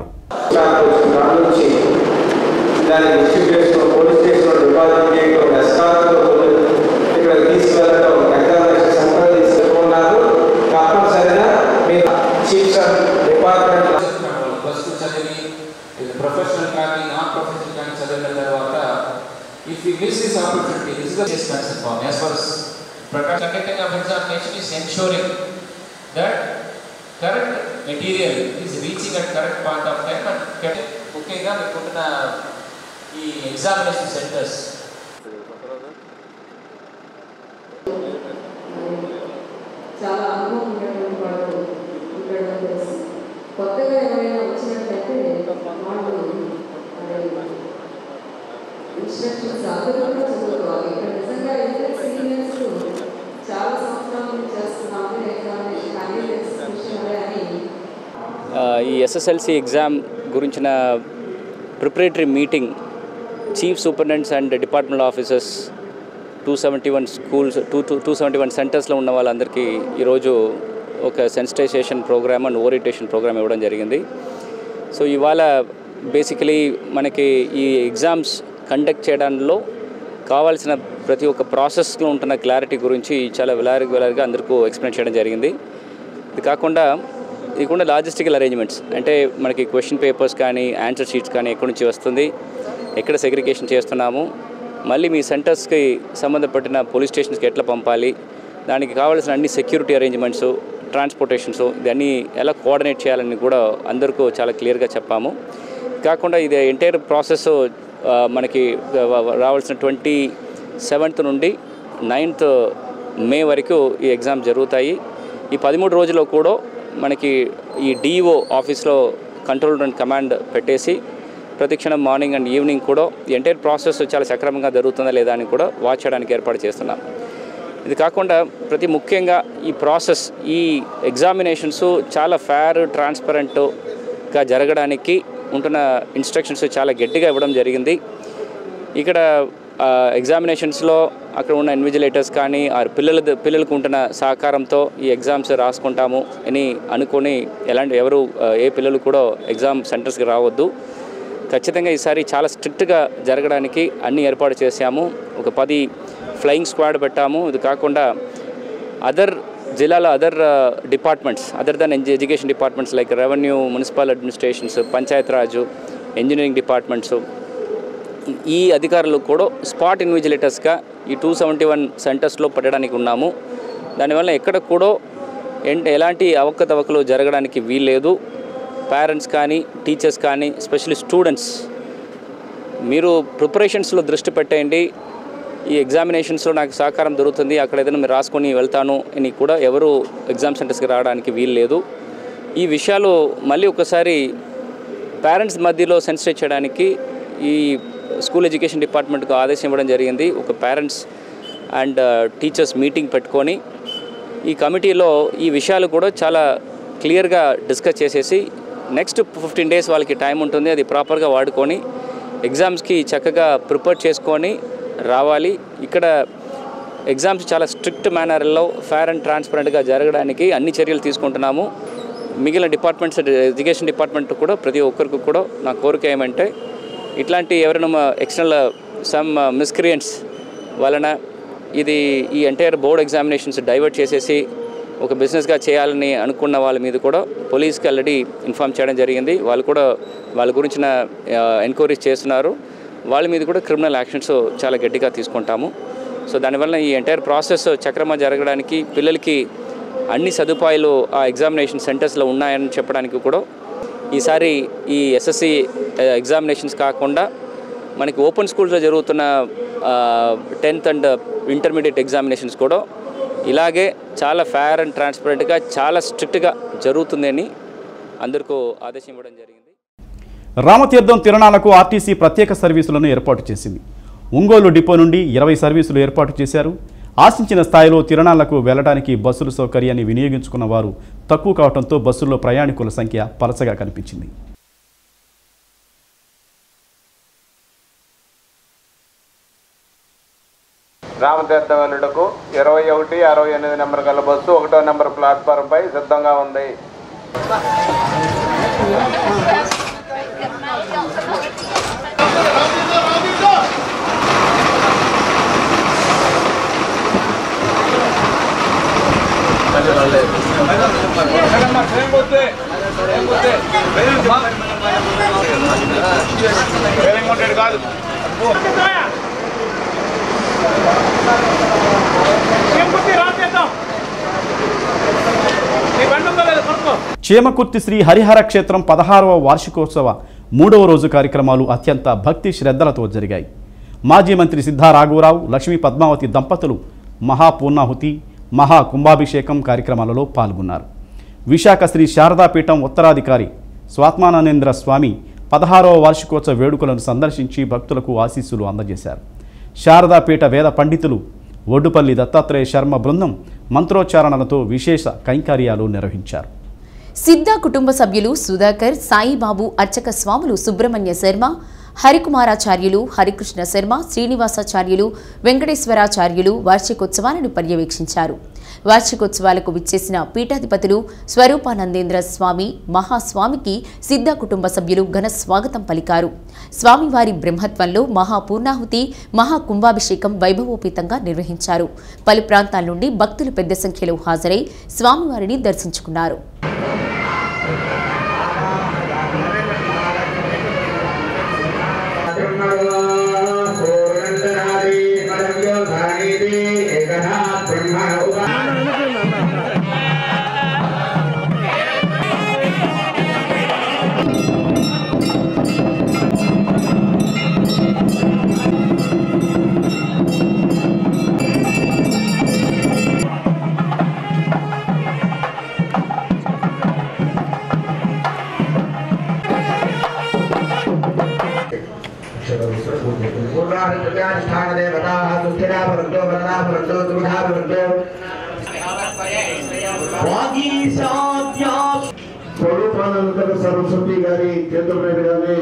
దాన్ని డిస్ట్రిక్ట్ చేసుకోవడం పోలీస్ స్టేషన్ డిపాజిట్ చేయడం ఎస్కార్తో ఇక్కడ తీసుకెళ్ళడం examination centre if we miss this opportunity, this is the best concern for me. As far as Prakash conducting of examination is ensuring that correct material is reaching at correct point of time and getting ముఖ్యంగా మీకుంటున్న ఈ examination centres చాలా అనుభవం ఉన్నటువంటి వాళ్ళు ఉండడం తెలుసు కొత్తగా ఎవరైనా వచ్చినట్లయితే వాళ్ళు ఇన్స్ట్రక్షన్స్ అందరూ కూడా చదువుకోవాలి ఇక్కడ నిజంగా అయితే సీనియర్స్ చాలా సంవత్సరాల నుంచి చేస్తున్నాము ఎగ్జామినేషన్ అన్ని తెలిసిన విషయాలే అని ఆ, ఈ ఎస్ఎస్ఎల్సి ఎగ్జామ్ గురించిన preparatory meeting chief superintendents and department officers two seventy one schools two two two seventy one సెంటర్స్లో ఉన్న వాళ్ళందరికీ ఈరోజు ఒక sensitisation programme and orientation programme ఇవ్వడం జరిగింది సో ఇవాళ బేసికలీ మనకి ఈ ఎగ్జామ్స్ కండక్ట్ చేయడంలో కావాల్సిన ప్రతి ఒక్క ప్రాసెస్లో ఉంటున్న క్లారిటీ గురించి చాలా విలారి విలారిగా అందరికీ ఎక్స్ప్లెయిన్ చేయడం జరిగింది ఇది కాకుండా ఇది కూడా లాజిస్టికల్ అరేంజ్మెంట్స్ అంటే మనకి క్వశ్చన్ పేపర్స్ కానీ ఆన్సర్ షీట్స్ కానీ ఎక్కడి నుంచి వస్తుంది ఎక్కడ సెగ్రిగేషన్ చేస్తున్నాము మళ్ళీ మీ సెంటర్స్కి సంబంధపడిన పోలీస్ స్టేషన్స్కి ఎట్లా పంపాలి దానికి కావాల్సిన అన్ని సెక్యూరిటీ అరేంజ్మెంట్స్ ట్రాన్స్పోర్టేషన్స్ ఇవన్నీ ఎలా కోఆర్డినేట్ చేయాలని కూడా అందరికీ చాలా క్లియర్గా చెప్పాము కాకుండా ఇది ఎంటైర్ ప్రాసెస్ మనకి రావాల్సిన ట్వంటీ సెవెంత్ నుండి నైన్త్ మే వరకు ఈ ఎగ్జామ్ జరుగుతాయి ఈ పదమూడు రోజుల్లో కూడా మనకి ఈ డిఓ ఆఫీస్లో కంట్రోల్ అండ్ కమాండ్ పెట్టేసి ప్రతిక్షణం మార్నింగ్ అండ్ ఈవినింగ్ కూడా ఈ ఎంటైర్ ప్రాసెస్ చాలా సక్రమంగా జరుగుతుందా లేదా అని కూడా వాచ్ చేయడానికి ఏర్పాటు చేస్తున్నాం ఇది కాకుండా ప్రతి ముఖ్యంగా ఈ ప్రాసెస్ ఈ ఎగ్జామినేషన్స్ చాలా ఫేర్ ట్రాన్స్పరెంట్గా జరగడానికి ఉంటున్న ఇన్స్ట్రక్షన్స్ చాలా గట్టిగా ఇవ్వడం జరిగింది ఇక్కడ ఎగ్జామినేషన్స్లో అక్కడ ఉన్న ఇన్విజిలేటర్స్ కానీ ఆ పిల్లల పిల్లలకు ఉంటున్న సహకారంతో ఈ ఎగ్జామ్స్ రాసుకుంటాము అని అనుకొని ఎలాంటి ఎవరు ఆ, ఏ పిల్లలు కూడా ఎగ్జామ్ సెంటర్స్కి రావద్దు ఖచ్చితంగా ఈసారి చాలా స్ట్రిక్ట్గా జరగడానికి అన్ని ఏర్పాటు చేశాము ఒక పది ఫ్లయింగ్ స్క్వాడ్ పెట్టాము ఇది కాకుండా అదర్ జిల్లాలో other departments other than education departments like revenue municipal administrations Panchayat Raj engineering departments ఈ అధికారులు కూడా స్పాట్ ఇన్విజిలేటర్స్గా ఈ టూ సెవెంటీ వన్ సెంటర్స్లో పెట్టడానికి ఉన్నాము దానివల్ల ఎక్కడ కూడా ఎన్- ఎలాంటి అవకతవకలు జరగడానికి వీల్లేదు పేరెంట్స్ కానీ టీచర్స్ కానీ స్పెషల్లీ స్టూడెంట్స్ మీరు ప్రిపరేషన్స్లో దృష్టి పెట్టేయండి ఈ ఎగ్జామినేషన్స్లో నాకు సహకారం దొరుకుతుంది అక్కడ ఏదైనా మీరు రాసుకొని వెళ్తాను అని కూడా ఎవరు ఎగ్జామ్ సెంటర్స్కి రావడానికి వీలు లేదు ఈ విషయాలు మళ్ళీ ఒకసారి పేరెంట్స్ మధ్యలో సెన్సిటైజ్ చేయడానికి ఈ స్కూల్ ఎడ్యుకేషన్ డిపార్ట్మెంట్కు ఆదేశం ఇవ్వడం జరిగింది ఒక పేరెంట్స్ అండ్ టీచర్స్ మీటింగ్ పెట్టుకొని ఈ కమిటీలో ఈ విషయాలు కూడా చాలా క్లియర్గా డిస్కస్ చేసేసి నెక్స్ట్ ఫిఫ్టీన్ డేస్ వాళ్ళకి టైం ఉంటుంది అది ప్రాపర్గా వాడుకొని ఎగ్జామ్స్కి చక్కగా ప్రిపేర్ చేసుకొని రావాలి ఇక్కడ ఎగ్జామ్స్ చాలా స్ట్రిక్ట్ మేనర్లో ఫేర్ అండ్ ట్రాన్స్పరెంట్గా జరగడానికి అన్ని చర్యలు తీసుకుంటున్నాము మిగిలిన డిపార్ట్మెంట్స్ ఎడ్యుకేషన్ డిపార్ట్మెంట్ కూడా ప్రతి ఒక్కరికి కూడా నా కోరిక ఏమంటే ఇట్లాంటి ఎవరైనా ఎక్స్టర్నల్ సమ్ మిస్క్రియంట్స్ వలన ఇది ఈ ఎంటైర్ బోర్డ్ ఎగ్జామినేషన్స్ డైవర్ట్ చేసేసి ఒక బిజినెస్గా చేయాలని అనుకున్న వాళ్ళ మీద కూడా పోలీస్కి ఆల్రెడీ ఇన్ఫామ్ చేయడం జరిగింది వాళ్ళు కూడా వాళ్ళ గురించిన ఎంక్వైరీస్ చేస్తున్నారు వాళ్ళ మీద కూడా క్రిమినల్ యాక్షన్స్ చాలా గట్టిగా తీసుకుంటాము సో దానివల్ల ఈ ఎంటైర్ ప్రాసెస్ చక్రమ జరగడానికి పిల్లలకి అన్ని సదుపాయాలు ఆ ఎగ్జామినేషన్ సెంటర్స్లో ఉన్నాయని చెప్పడానికి కూడా ఈసారి ఈ ఎస్ఎస్సి ఎగ్జామినేషన్స్ కాకుండా మనకి ఓపెన్ స్కూల్స్లో జరుగుతున్న టెన్త్ అండ్ ఇంటర్మీడియట్ ఎగ్జామినేషన్స్ కూడా ఇలాగే చాలా ఫేర్ అండ్ ట్రాన్స్పరెంట్గా చాలా స్ట్రిక్ట్గా జరుగుతుందని అందరికీ ఆదేశం ఇవ్వడం జరిగింది రామతీర్థం తిరణాలకు ఆర్టీసీ ప్రత్యేక సర్వీసులను ఏర్పాటు చేసింది ఒంగోలు డిపో నుండి ఇరవై సర్వీసులు ఏర్పాటు చేశారు ఆశించిన స్థాయిలో తిరణాలకు వెళ్లడానికి బస్సుల సౌకర్యాన్ని వినియోగించుకున్న వారు తక్కువ కావడంతో బస్సుల్లో ప్రయాణికుల సంఖ్య పలసగా కనిపించింది రామతీర్థం వెళ్ళుటకు ఇరవై ఒకటి అరవై ఎనిమిది నెంబర్ గల బస్సు ఒకటో నెంబర్ ప్లాట్ఫారం పై సిద్ధంగా ఉంది కాదు చేమకుర్తి శ్రీ హరిహర క్షేత్రం పదహారవ వార్షికోత్సవ మూడవ రోజు కార్యక్రమాలు అత్యంత భక్తి శ్రద్ధలతో జరిగాయి మాజీ మంత్రి సిద్ధా రాఘవరావు లక్ష్మీ పద్మావతి దంపతులు మహాపూర్ణాహుతి మహా కుంభాభిషేకం కార్యక్రమాలలో పాల్గొన్నారు విశాఖ శ్రీ శారదాపీఠం ఉత్తరాధికారి స్వాత్మానందేంద్ర స్వామి పదహారవ వార్షికోత్సవ వేడుకలను సందర్శించి భక్తులకు ఆశీస్సులు అందజేశారు శారదాపీఠ వేద పండితులు ఒడ్డుపల్లి దత్తాత్రేయ శర్మ బృందం మంత్రోచ్చారణలతో విశేష కైంకర్యాలు నిర్వహించారు సిద్ధ కుటుంబ సభ్యులు సుధాకర్ సాయిబాబు అర్చక స్వాములు సుబ్రహ్మణ్య శర్మ హరికుమారాచార్యులు హరికృష్ణ శర్మ శ్రీనివాసాచార్యులు వెంకటేశ్వరాచార్యులు వార్షికోత్సవాలను పర్యవేక్షించారు వార్షికోత్సవాలకు విచ్చేసిన పీఠాధిపతులు స్వరూపానందేంద్ర స్వామి మహాస్వామికి సిద్ధ కుటుంబ సభ్యులు ఘన స్వాగతం పలికారు స్వామివారి బ్రహ్మత్వంలో మహాపూర్ణాహుతి మహాకుంభాభిషేకం వైభవోపేతంగా నిర్వహించారు పలు ప్రాంతాల నుండి భక్తులు పెద్ద సంఖ్యలో హాజరై స్వామివారిని దర్శించుకున్నారు స్వరూపానంద సరస్వతి గారి చేతుల మీదుగానే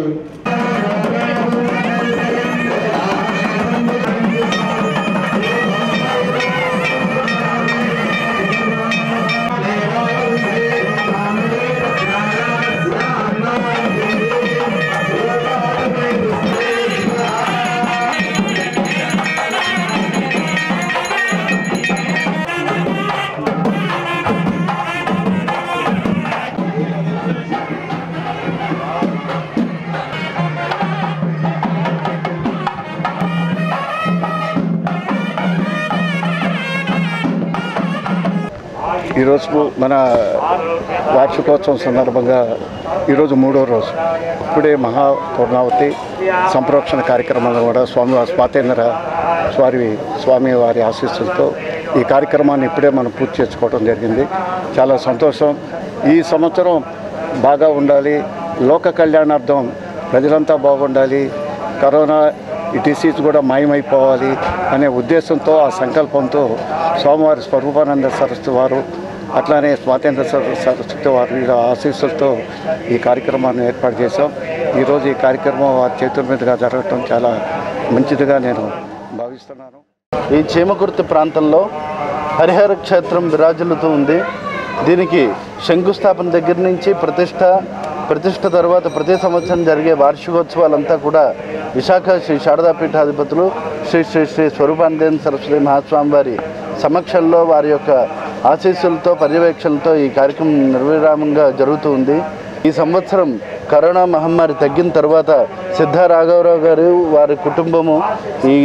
ఈరోజు మన వార్షికోత్సవం సందర్భంగా ఈరోజు మూడో రోజు ఇప్పుడే మహా పూర్ణావతి సంప్రోక్షణ కార్యక్రమంలో కూడా స్వామివారి స్వాతేంద్ర స్వామి స్వామి వారి ఆశీస్సులతో ఈ కార్యక్రమాన్ని ఇప్పుడే మనం పూర్తి చేసుకోవడం జరిగింది చాలా సంతోషం ఈ సంవత్సరం బాగా ఉండాలి లోక కళ్యాణార్థం ప్రజలంతా బాగుండాలి కరోనా ఈ డిసీజ్ కూడా మాయమైపోవాలి అనే ఉద్దేశంతో ఆ సంకల్పంతో సోమవారి స్వరూపానంద సరస్వతి వారు అట్లానే స్వాతంత్ర సర- సరస్వతి వారి ఆశీస్సులతో ఈ కార్యక్రమాన్ని ఏర్పాటు చేశాం ఈరోజు ఈ కార్యక్రమం వారి చేతుల మీదుగా జరగటం చాలా మంచిదిగా నేను భావిస్తున్నాను ఈ చీమకుర్తి ప్రాంతంలో హరిహర క్షేత్రం విరాజిల్లుతూ ఉంది దీనికి శంకుస్థాపన దగ్గర నుంచి ప్రతిష్ట ప్రతిష్ట తర్వాత ప్రతి సంవత్సరం జరిగే వార్షికోత్సవాలంతా కూడా విశాఖ శ్రీ శారదాపీఠాధిపతులు శ్రీ శ్రీ శ్రీ స్వరూపానందేంద్ర సరస్వతి మహాస్వామి వారి సమక్షంలో వారి యొక్క ఆశీస్సులతో పర్యవేక్షణలతో ఈ కార్యక్రమం నిర్విరామంగా జరుగుతూ ఉంది ఈ సంవత్సరం కరోనా మహమ్మారి తగ్గిన తర్వాత సిద్ధ రాఘవరావు గారు వారి కుటుంబము ఈ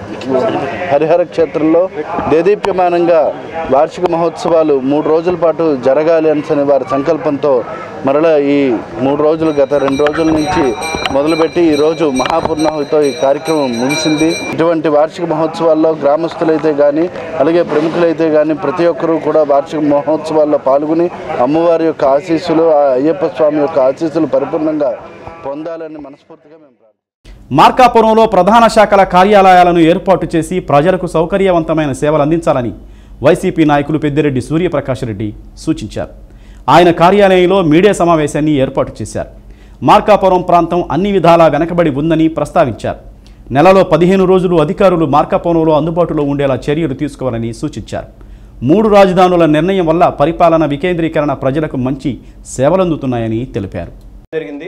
హరిహర క్షేత్రంలో దేదీప్యమానంగా వార్షిక మహోత్సవాలు మూడు రోజుల పాటు జరగాలి అని వారి సంకల్పంతో మరలా ఈ మూడు రోజులు గత రెండు రోజుల నుంచి మొదలుపెట్టి ఈరోజు మహాపూర్ణాహుతితో ఈ కార్యక్రమం ముగిసింది ఇటువంటి వార్షిక మహోత్సవాల్లో గ్రామస్తులైతే కానీ అలాగే ప్రముఖులైతే కానీ ప్రతి ఒక్కరూ కూడా వార్షిక మహోత్సవాల్లో పాల్గొని అమ్మవారి యొక్క ఆశీస్సులు ఆ అయ్యప్ప స్వామి యొక్క ఆశీస్సులు పరిపూర్ణంగా పొందాలని మనస్ఫూర్తిగా మేము మార్కాపురంలో ప్రధాన శాఖల కార్యాలయాలను ఏర్పాటు చేసి ప్రజలకు సౌకర్యవంతమైన సేవలు అందించాలని వైసీపీ నాయకులు పెద్దిరెడ్డి సూర్యప్రకాష్ రెడ్డి సూచించారు ఆయన కార్యాలయంలో మీడియా సమావేశాన్ని ఏర్పాటు చేశారు మార్కాపురం ప్రాంతం అన్ని విధాలా వెనకబడి ఉందని ప్రస్తావించారు నెలలో పదిహేను రోజులు అధికారులు మార్కాపురంలో అందుబాటులో ఉండేలా చర్యలు తీసుకోవాలని సూచించారు మూడు రాజధానుల నిర్ణయం వల్ల పరిపాలన వికేంద్రీకరణ ప్రజలకు మంచి సేవలందుతున్నాయని తెలిపారు జరిగింది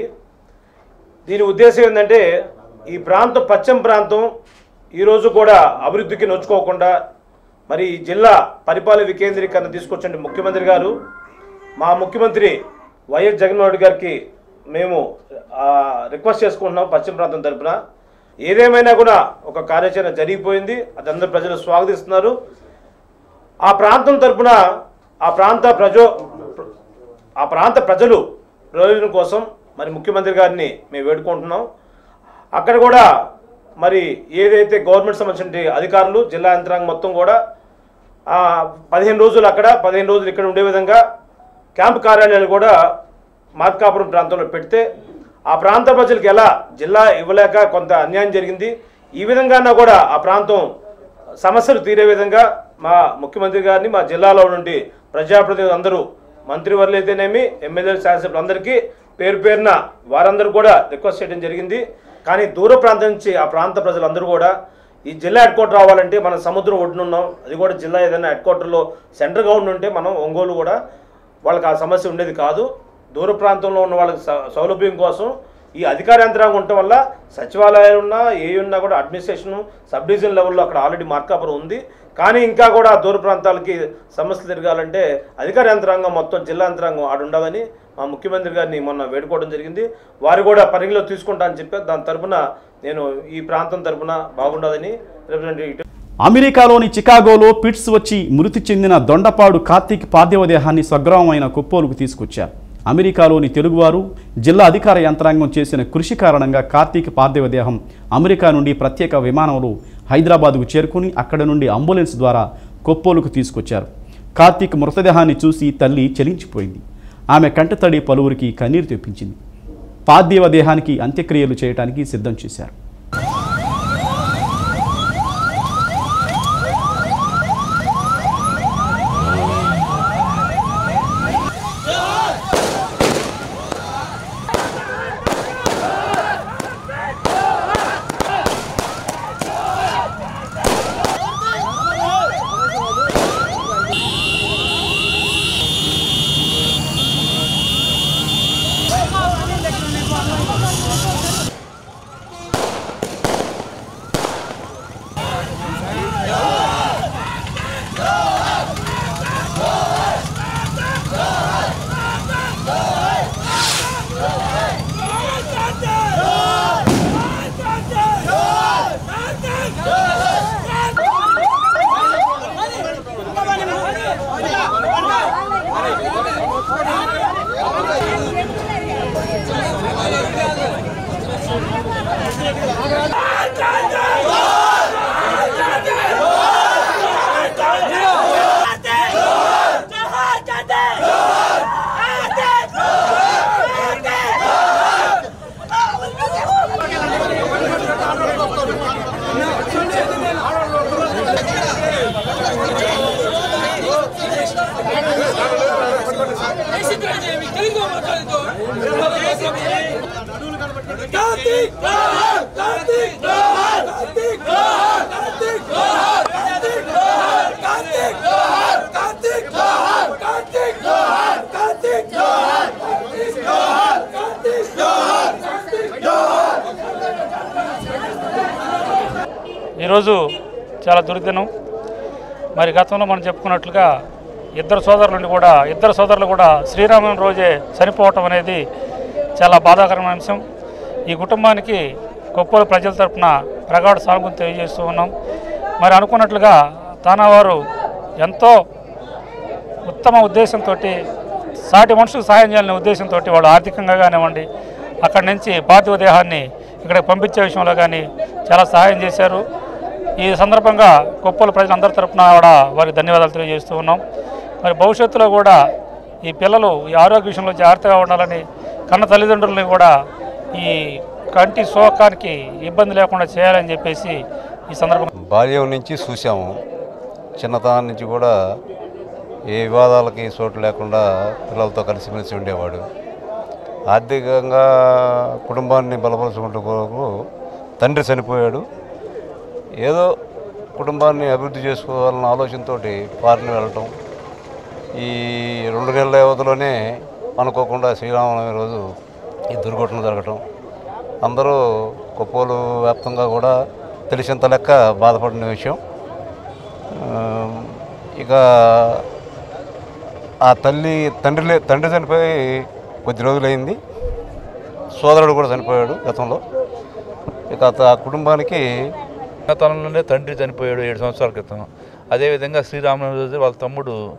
దీని ఉద్దేశం ఏంటంటే ఈ ప్రాంతం పశ్చిమ ప్రాంతం ఈరోజు కూడా అభివృద్ధికి నొచ్చుకోకుండా మరి ఈ జిల్లా పరిపాలన వికేంద్రీకరణ తీసుకొచ్చండి ముఖ్యమంత్రి గారు మా ముఖ్యమంత్రి వైఎస్ జగన్మోహన్ రెడ్డి గారికి మేము ఆ, రిక్వెస్ట్ చేసుకుంటున్నాం పశ్చిమ ప్రాంతం తరపున ఏదేమైనా కూడా ఒక కార్యాచరణ జరిగిపోయింది అది అందరూ ప్రజలు స్వాగతిస్తున్నారు ఆ ప్రాంతం తరపున ఆ ప్రాంత ప్రజో ఆ ప్రాంత ప్రజలు ప్రయోజనం కోసం మరి ముఖ్యమంత్రి గారిని మేము వేడుకుంటున్నాం అక్కడ కూడా మరి ఏదైతే గవర్నమెంట్ సంబంధించిన అధికారులు జిల్లా యంత్రాంగం మొత్తం కూడా ఆ, పదిహేను రోజులు అక్కడ పదిహేను రోజులు ఇక్కడ ఉండే విధంగా క్యాంప్ కార్యాలయాలు కూడా మార్కాపురం ప్రాంతంలో పెడితే ఆ ప్రాంత ప్రజలకు ఎలా జిల్లా ఇవ్వలేక కొంత అన్యాయం జరిగింది ఈ విధంగానే కూడా ఆ ప్రాంతం సమస్యలు తీరే విధంగా మా ముఖ్యమంత్రి గారిని మా జిల్లాలో నుండి ప్రజాప్రతినిధులు అందరూ మంత్రివర్యులు అయితేనేమి ఎమ్మెల్యేలు శాసనసభ్యులు అందరికీ పేరు పేరున వారందరూ కూడా రిక్వెస్ట్ చేయడం జరిగింది కానీ దూర ప్రాంతం నుంచి ఆ ప్రాంత ప్రజలందరూ కూడా ఈ జిల్లా హెడ్ క్వార్టర్ రావాలంటే మనం సముద్రం ఒడ్డునున్నాం అది కూడా జిల్లా ఏదైనా హెడ్ క్వార్టర్లో సెంట్రల్గా ఉండి ఉంటే మనం ఒంగోలు కూడా వాళ్ళకి ఆ సమస్య ఉండేది కాదు దూర ప్రాంతంలో ఉన్న వాళ్ళకి సౌ- సౌలభ్యం కోసం ఈ అధికార యంత్రాంగం ఉండటం వల్ల సచివాలయాలు ఉన్నా ఏ ఉన్నా కూడా అడ్మినిస్ట్రేషన్ సబ్ డివిజన్ లెవెల్లో అక్కడ ఆల్రెడీ మార్కాపురం ఉంది కానీ ఇంకా కూడా ఆ దూర ప్రాంతాలకి సమస్యలు తిరగాలంటే అధికార యంత్రాంగం మొత్తం జిల్లా యంత్రాంగం ఆడు ఉండదని మా ముఖ్యమంత్రి గారిని మొన్న వేడుకోవడం జరిగింది వారు కూడా పరిగణలో తీసుకుంటా అని చెప్పి దాని తరపున నేను ఈ ప్రాంతం తరపున బాగుండదని రిప్రజెంటేటివ్ అమెరికాలోని చికాగోలో పిట్స్ వచ్చి మృతి చెందిన దొండపాడు కార్తీక్ పార్థివ దేహాన్ని స్వగ్రామమైన కొప్పోలుకు తీసుకొచ్చారు అమెరికాలోని తెలుగువారు జిల్లా అధికార యంత్రాంగం చేసిన కృషి కారణంగా కార్తీక్ పార్థివ దేహం అమెరికా నుండి ప్రత్యేక విమానంలో హైదరాబాద్కు చేరుకుని అక్కడ నుండి అంబులెన్స్ ద్వారా కొప్పోలుకు తీసుకొచ్చారు కార్తీక్ మృతదేహాన్ని చూసి తల్లి చలించిపోయింది ఆమె కంటతడి పలువురికి కన్నీరు తెప్పించింది పార్థివ దేహానికి అంత్యక్రియలు చేయడానికి సిద్ధం చేశారు ఈరోజు చాలా దుర్దినం మరి గతంలో మనం చెప్పుకున్నట్లుగా ఇద్దరు సోదరులను కూడా ఇద్దరు సోదరులు కూడా శ్రీరామం రోజే చనిపోవటం అనేది చాలా బాధాకరమైన అంశం ఈ కుటుంబానికి కొప్పల ప్రజల తరపున ప్రగాఢ సానుభూతి తెలియజేస్తూ ఉన్నాం మరి అనుకున్నట్లుగా తానావారు ఎంతో ఉత్తమ ఉద్దేశంతో సాటి మనుషులకు సహాయం చేయాలనే ఉద్దేశంతో వాళ్ళు ఆర్థికంగా కానివ్వండి అక్కడి నుంచి పార్థివ దేహాన్ని ఇక్కడికి పంపించే విషయంలో కానీ చాలా సహాయం చేశారు ఈ సందర్భంగా కొప్పల ప్రజలందరి తరపున కూడా వారికి ధన్యవాదాలు తెలియజేస్తూ ఉన్నాం మరి భవిష్యత్తులో కూడా ఈ పిల్లలు ఈ ఆరోగ్య విషయంలో జాగ్రత్తగా ఉండాలని కన్న తల్లిదండ్రులని కూడా ఈ కంటి శోకానికి ఇబ్బంది లేకుండా చేయాలని చెప్పేసి ఈ సందర్భంగా బాల్యం నుంచి చూసాము చిన్నతనం నుంచి కూడా ఏ వివాదాలకి చోటు లేకుండా పిల్లలతో కలిసిమెలిసి ఉండేవాడు ఆర్థికంగా కుటుంబాన్ని బలపరుచుకుంటూ కొరకు తండ్రి చనిపోయాడు ఏదో కుటుంబాన్ని అభివృద్ధి చేసుకోవాలన్న ఆలోచనతో ఫారిన్ వెళ్ళటం ఈ రెండు నెలల వ్యవధిలోనే అనుకోకుండా శ్రీరామనవమి రోజు ఈ దుర్ఘటన జరగటం అందరూ కొప్పోలు వ్యాప్తంగా కూడా తెలిసినంత లెక్క బాధపడిన విషయం ఆ, ఇక ఆ తల్లి తండ్రి లే- తండ్రి చనిపోయి కొద్ది రోజులైంది సోదరుడు కూడా చనిపోయాడు గతంలో ఇక అత- ఆ కుటుంబానికి చిన్నతనం నుండే తండ్రి చనిపోయాడు ఏడు సంవత్సరాల క్రితం అదేవిధంగా శ్రీరామనవమి రోజు వాళ్ళ తమ్ముడు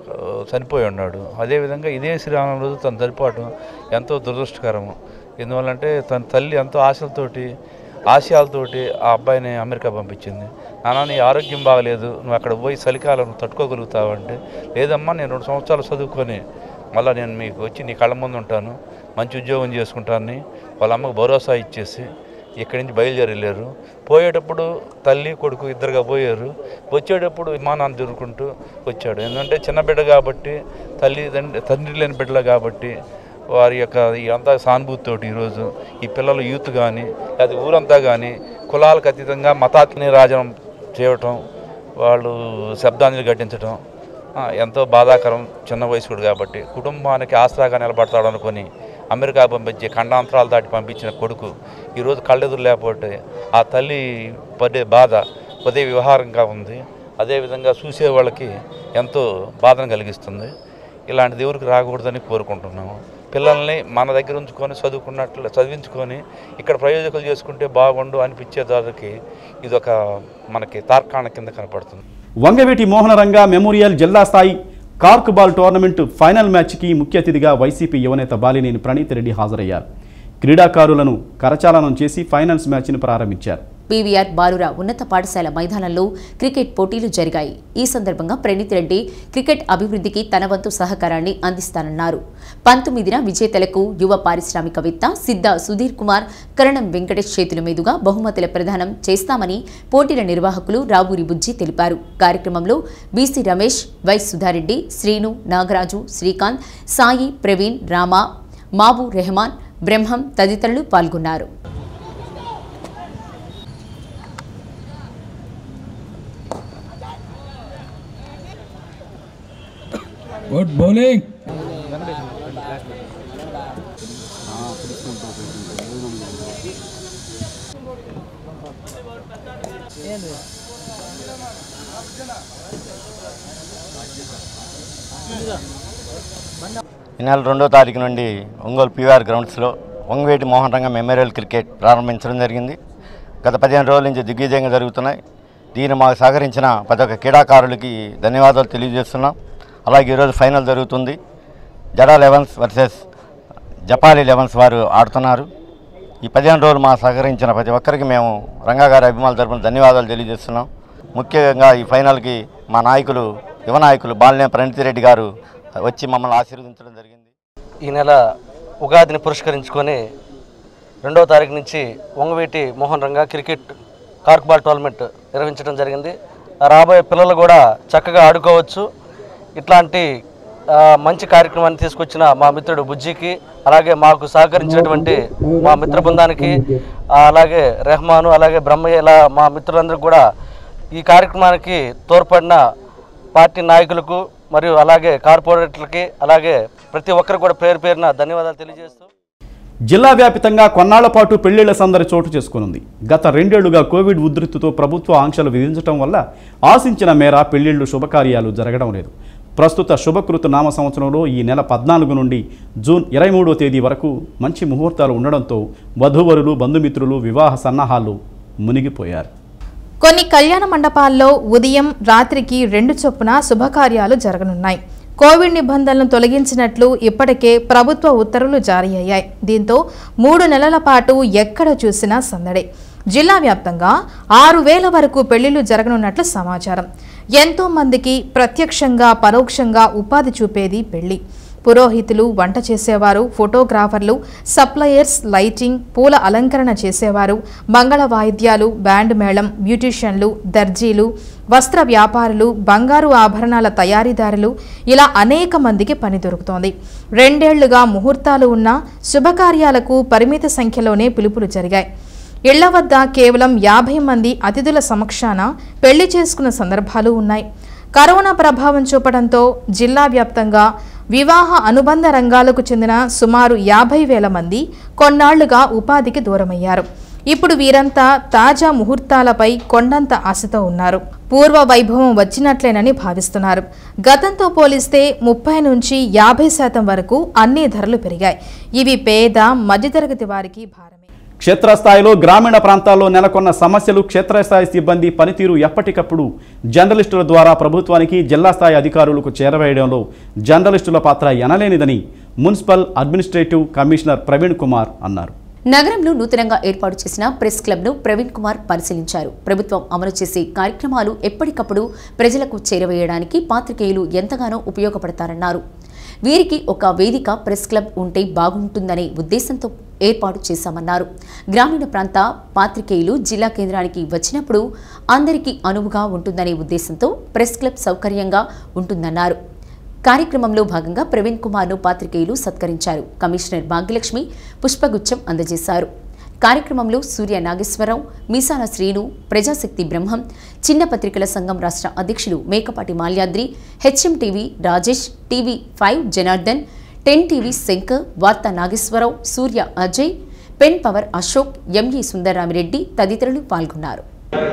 ఆ, చనిపోయి ఉన్నాడు అదేవిధంగా ఇదే శ్రీరామనవమి రోజు తను చనిపోవటం ఎంతో దురదృష్టకరము ఎందువల్లంటే తన తల్లి ఎంతో ఆశలతోటి ఆశయాలతోటి ఆ అబ్బాయిని అమెరికా పంపించింది నాన్న నీ ఆరోగ్యం బాగలేదు నువ్వు అక్కడ పోయి చలికాలం తట్టుకోగలుగుతావు అంటే లేదమ్మా నేను రెండు సంవత్సరాలు చదువుకొని మళ్ళీ నేను మీకు వచ్చి నీ కళ్ళ ముందు ఉంటాను మంచి ఉద్యోగం చేసుకుంటానని వాళ్ళ అమ్మకు భరోసా ఇచ్చేసి ఇక్కడి నుంచి బయలుదేరి వెళ్ళారు పోయేటప్పుడు తల్లి కొడుకు ఇద్దరుగా పోయారు వచ్చేటప్పుడు విమానాన్ని తిరుగుకుంటూ వచ్చాడు ఎందుకంటే చిన్న బిడ్డ కాబట్టి తల్లి తండ్రి తండ్రి లేని బిడ్డలు కాబట్టి వారి యొక్క ఈ అంతా సానుభూతితోటి ఈరోజు ఈ పిల్లలు యూత్ కానీ అది ఊరంతా కానీ కులాలకు అతీతంగా మతాత్ని రాజనం చేయటం వాళ్ళు శబ్దాన్ని ఘటించడం ఆ, ఎంతో బాధాకరం చిన్న వయసుడు కాబట్టి కుటుంబానికి ఆసరాగా నిలబడతాడు అనుకొని అమెరికా పంపించి ఖండాంతరాలు దాటి పంపించిన కొడుకు ఈరోజు కళ్ళెదురు లేకపోతే ఆ తల్లి పడే బాధ ఉదయ వ్యవహారంగా ఉంది అదేవిధంగా చూసే వాళ్ళకి ఎంతో బాధను కలిగిస్తుంది ఇలాంటి దేవుడికి రాకూడదని కోరుకుంటున్నాము పిల్లల్ని మన దగ్గర ఉంచుకొని చదువుకున్నట్లు చదివించుకొని ఇక్కడ ప్రయోజకులు చేసుకుంటే బాగుండు అనిపించే దానికి ఇది ఒక మనకి తార్కాణ కింద కనపడుతుంది వంగవీటి మోహనరంగ మెమోరియల్ జిల్లా స్థాయి కార్క్ బాల్ టోర్నమెంట్ ఫైనల్ మ్యాచ్కి ముఖ్య అతిథిగా వైసీపీ యువనేత బాలినేని ప్రణీత్ రెడ్డి హాజరయ్యారు క్రీడాకారులను కరచాలనం చేసి ఫైనల్స్ మ్యాచ్ని ప్రారంభించారు పీవీఆర్ బాలుర ఉన్నత పాఠశాల మైదానంలో క్రికెట్ పోటీలు జరిగాయి ఈ సందర్భంగా ప్రణీత్ రెడ్డి క్రికెట్ అభివృద్ధికి తన వంతు సహకారాన్ని అందిస్తానన్నారు పంతొమ్మిదిన విజేతలకు యువ పారిశ్రామికవేత్త సిద్ధ సుధీర్ కుమార్ కరణం వెంకటేష్ చేతుల మీదుగా బహుమతుల ప్రదానం చేస్తామని పోటీల నిర్వాహకులు రావూరి బుజ్జి తెలిపారు కార్యక్రమంలో బీసీ రమేష్ వై సుధారెడ్డి శ్రీను నాగరాజు శ్రీకాంత్ సాయి ప్రవీణ్ రామ మాబు రెహమాన్ బ్రహ్మం తదితరులు పాల్గొన్నారు గుడ్ బౌలింగ్ ఈ నెల రెండో తారీఖు నుండి ఒంగోలు పీవీఆర్ గ్రౌండ్స్లో వంగవేటి మోహన్ రంగ మెమోరియల్ క్రికెట్ ప్రారంభించడం జరిగింది గత పదిహేను రోజుల నుంచి దిగ్విజయంగా జరుగుతున్నాయి దీన్ని మాకు సహకరించిన ప్రతి ఒక్క క్రీడాకారులకి ధన్యవాదాలు తెలియజేస్తున్నాం అలాగే ఈరోజు ఫైనల్ జరుగుతుంది Jada elevens versus Japali elevens వారు ఆడుతున్నారు ఈ పదిహేను రోజులు మా సహకరించిన ప్రతి ఒక్కరికి మేము రంగా గారి అభిమానుల తరపున ధన్యవాదాలు తెలియజేస్తున్నాం ముఖ్యంగా ఈ ఫైనల్కి మా నాయకులు యువ నాయకులు బాలినే ప్రణితి రెడ్డి గారు వచ్చి మమ్మల్ని ఆశీర్వదించడం జరిగింది ఈ నెల ఉగాదిని పురస్కరించుకొని రెండవ తారీఖు నుంచి Vangaveeti Mohan Ranga cricket cork ball tournament నిర్వహించడం జరిగింది రాబోయే పిల్లలు కూడా చక్కగా ఆడుకోవచ్చు ఇట్లాంటి ఆ, మంచి కార్యక్రమాన్ని తీసుకొచ్చిన మా మిత్రుడు బుజ్జికి అలాగే మాకు సహకరించినటువంటి మా మిత్ర బృందానికి ఆ, అలాగే రెహమాను అలాగే బ్రహ్మయ్య ఇలా మా మిత్రులందరికీ కూడా ఈ కార్యక్రమానికి తోడ్పడిన పార్టీ నాయకులకు మరియు అలాగే కార్పొరేటర్లకి అలాగే ప్రతి ఒక్కరికి కూడా పేరు పేరున ధన్యవాదాలు తెలియజేస్తూ జిల్లా వ్యాపితంగా కొన్నాళ్ల పాటు పెళ్లిళ్ల సందడి చోటు చేసుకునుంది గత రెండేళ్లుగా కోవిడ్ ఉధృతితో ప్రభుత్వ ఆంక్షలు విధించడం వల్ల ఆశించిన మేర పెళ్లిళ్లు శుభకార్యాలు జరగడం లేదు ప్రస్తుత శుభకృత నామ సంవత్సరంలో ఈ నెల పద్నాలుగు నుండి జూన్ ఇరవై మూడో తేదీ వరకు మంచి ముహూర్తాలు ఉండడంతో వధూవరులు బంధుమిత్రులు వివాహ సన్నాహాలు మునిగిపోయారు కొన్ని కళ్యాణ మండపాల్లో ఉదయం రాత్రికి రెండు చొప్పున శుభకార్యాలు జరగనున్నాయి కోవిడ్ నిబంధనలను తొలగించినట్లు ఇప్పటికే ప్రభుత్వ ఉత్తర్వులు జారీ అయ్యాయి దీంతో మూడు నెలల పాటు ఎక్కడ చూసినా సందడే జిల్లా వ్యాప్తంగా ఆరు వేల వరకు పెళ్లిళ్లు జరగనున్నట్లు సమాచారం ఎంతో మందికి ప్రత్యక్షంగా పరోక్షంగా ఉపాధి చూపేది పెళ్లి పురోహితులు వంట చేసేవారు ఫోటోగ్రాఫర్లు సప్లయర్స్ లైటింగ్ పూల అలంకరణ చేసేవారు మంగళ వాయిద్యాలు బ్యాండ్ మేళం బ్యూటీషియన్లు దర్జీలు వస్త్ర వ్యాపారులు బంగారు ఆభరణాల తయారీదారులు ఇలా అనేక మందికి పని దొరుకుతోంది రెండేళ్లుగా ముహూర్తాలు ఉన్న శుభకార్యాలకు పరిమిత సంఖ్యలోనే పిలుపులు జరిగాయి ఇళ్ల వద్ద కేవలం యాభై మంది అతిథుల సమక్షాన పెళ్లి చేసుకున్న సందర్భాలు ఉన్నాయి కరోనా ప్రభావం చూపడంతో జిల్లా వ్యాప్తంగా వివాహ అనుబంధ రంగాలకు చెందిన సుమారు యాభై వేల మంది కొన్నాళ్లుగా ఉపాధికి దూరమయ్యారు ఇప్పుడు వీరంతా తాజా ముహూర్తాలపై కొండంత ఆశతో ఉన్నారు పూర్వ వైభవం వచ్చినట్లేనని భావిస్తున్నారు గతంతో పోలిస్తే ముప్పై నుంచి యాభై శాతం వరకు అన్ని ధరలు పెరిగాయి ఇవి పేద మధ్యతరగతి వారికి భారం క్షేత్రస్థాయిలో గ్రామీణ ప్రాంతాల్లో నెలకొన్న సమస్యలు క్షేత్రస్థాయి సిబ్బంది పనితీరు ఎప్పటికప్పుడు జర్నలిస్టుల ద్వారా ప్రభుత్వానికి జిల్లా స్థాయి అధికారులకు చేరవేయడంలో జర్నలిస్టుల పాత్ర ఎనలేనిదని municipal administrative commissioner Praveen Kumar అన్నారు నగరంలో నూతనంగా ఏర్పాటు చేసిన ప్రెస్ క్లబ్ను ప్రవీణ్ కుమార్ పరిశీలించారు ప్రభుత్వం అమలు చేసే కార్యక్రమాలు ఎప్పటికప్పుడు ప్రజలకు చేరవేయడానికి పాత్రికేయులు ఎంతగానో ఉపయోగపడతారన్నారు వీరికి ఒక వేదిక ప్రెస్ క్లబ్ ఉంటే బాగుంటుందనే ఉద్దేశంతో ఏర్పాటు చేశామన్నారు గ్రామీణ ప్రాంత పాత్రికేయులు జిల్లా కేంద్రానికి వచ్చినప్పుడు అందరికీ అనువుగా ఉంటుందనే ఉద్దేశంతో ప్రెస్ క్లబ్ సౌకర్యంగా ఉంటుందన్నారు కార్యక్రమంలో భాగంగా ప్రవీణ్ కుమార్ను పాత్రికేయులు సత్కరించారు కమిషనర్ భాగ్యలక్ష్మి పుష్పగుచ్చం అందజేశారు కార్యక్రమంలో సూర్య నాగేశ్వరరావు మీసాల శ్రీను ప్రజాశక్తి బ్రహ్మం చిన్న పత్రికల సంఘం రాష్ట్ర అధ్యక్షులు Mekapati Malyadri HM TV Rajesh TV five Janardhan ten TV Shankar Vaartha Nageswararao Surya Ajay pen power Ashok ME Sundararamireddy తదితరులు పాల్గొన్నారు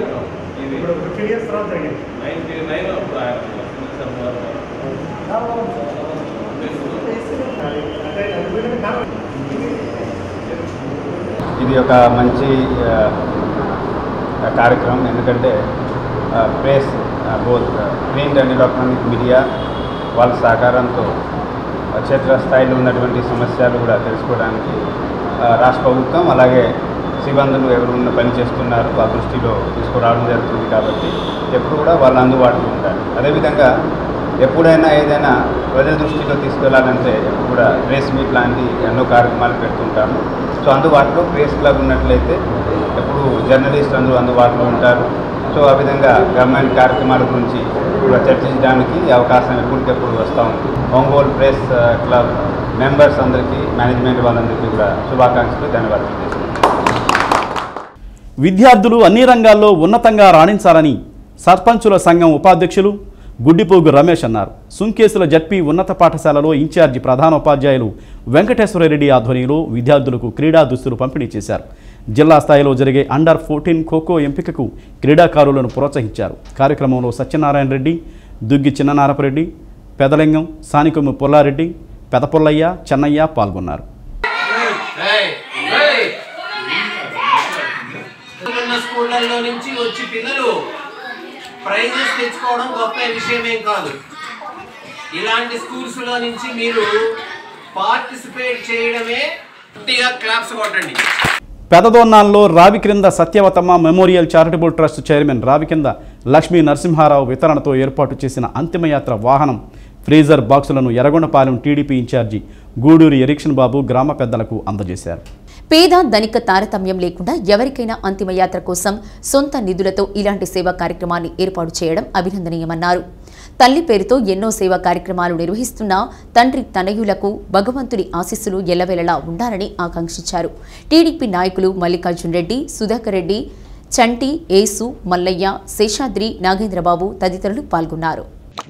ఇది ఒక మంచి ఆ, కార్యక్రమం ఎందుకంటే press both print and electronic media వాళ్ళ సహకారంతో క్షేత్రస్థాయిలో ఉన్నటువంటి సమస్యలు కూడా తెలుసుకోవడానికి ఆ, రాష్ట్ర ప్రభుత్వం అలాగే సిబ్బందులు ఎవరు ఉన్న పని చేస్తున్నారు వాళ్ళ దృష్టిలో తీసుకురావడం జరుగుతుంది కాబట్టి ఎప్పుడు కూడా వాళ్ళు అందుబాటులో ఉంటారు అదేవిధంగా ఎప్పుడైనా ఏదైనా ప్రజల దృష్టిలో తీసుకెళ్లాలంటే ఎప్పుడు కూడా ప్రెస్ మీట్ లాంటి ఎన్నో కార్యక్రమాలు పెడుతుంటాము సో అందుబాటులో ప్రెస్ క్లబ్ ఉన్నట్లయితే ఎప్పుడు జర్నలిస్ట్ అందరూ అందుబాటులో ఉంటారు సో ఆ విధంగా గవర్నమెంట్ కార్యక్రమాల గురించి కూడా చర్చించడానికి ఈ అవకాశం ఎప్పటికెప్పుడు వస్తూ ఉంది ఒంగోలు ప్రెస్ ఆ, క్లబ్ మెంబర్స్ అందరికీ మేనేజ్మెంట్ వాళ్ళందరికీ కూడా శుభాకాంక్షలు ధన్యవాదాలు తెలియజేస్తున్నాను. విద్యార్థులు అన్ని రంగాల్లో ఉన్నతంగా రాణించాలని సర్పంచుల సంఘం ఉపాధ్యక్షులు గుడ్డిపోగు రమేష్ అన్నారు సుంకేసుల జడ్పీ ఉన్నత పాఠశాలలో ఇన్ఛార్జి ప్రధానోపాధ్యాయులు వెంకటేశ్వరరెడ్డి ఆధ్వర్యంలో విద్యార్థులకు క్రీడా దుస్తులు పంపిణీ చేశారు జిల్లా స్థాయిలో జరిగే అండర్ ఫోర్టీన్ ఖోఖో ఎంపికకు క్రీడాకారులను ప్రోత్సహించారు కార్యక్రమంలో సత్యనారాయణ రెడ్డి దుగ్గి చిన్ననారపరెడ్డి పెదలింగం సానికొమ్ము పుల్లారెడ్డి పెదపుల్లయ్య చెన్నయ్య పాల్గొన్నారు ఉన్న స్కూళ్ళల్లో నుంచి వచ్చి పిల్లలు ప్రైజెస్ తెచ్చుకోవడం గొప్ప విషయం ఏం కాదు ఇలాంటి స్కూల్స్ లో నుంచి మీరు పార్టిసిపేట్ చేయడమే గట్టిగా క్లాప్స్ కొట్టండి పెదదోన్నాల్లో రావి క్రింద Satyavathamma memorial charitable trust chairman Ravi కింద లక్ష్మీ నరసింహారావు వితరణతో ఏర్పాటు చేసిన అంతిమయాత్ర వాహనం ఫ్రీజర్ బాక్సులను ఎర్రగొండపాలెం టీడీపీ ఇన్ఛార్జి గూడూరి ఎరిక్షన్ బాబు గ్రామ పెద్దలకు అందజేశారు పేద ధనిక తారతమ్యం లేకుండా ఎవరికైనా అంతిమయాత్ర కోసం సొంత నిధులతో ఇలాంటి సేవా కార్యక్రమాన్ని ఏర్పాటు చేయడం అభినందనీయమన్నారు తల్లి పేరుతో ఎన్నో సేవా కార్యక్రమాలు నిర్వహిస్తున్న తండ్రి తనయులకు భగవంతుడి ఆశీస్సులు ఎల్లవేళలా ఉండాలని ఆకాంక్షించారు టీడీపీ నాయకులు మల్లికార్జున్ రెడ్డి సుధాకర్ రెడ్డి చంటి ఏసు మల్లయ్య శేషాద్రి నాగేంద్రబాబు తదితరులు పాల్గొన్నారు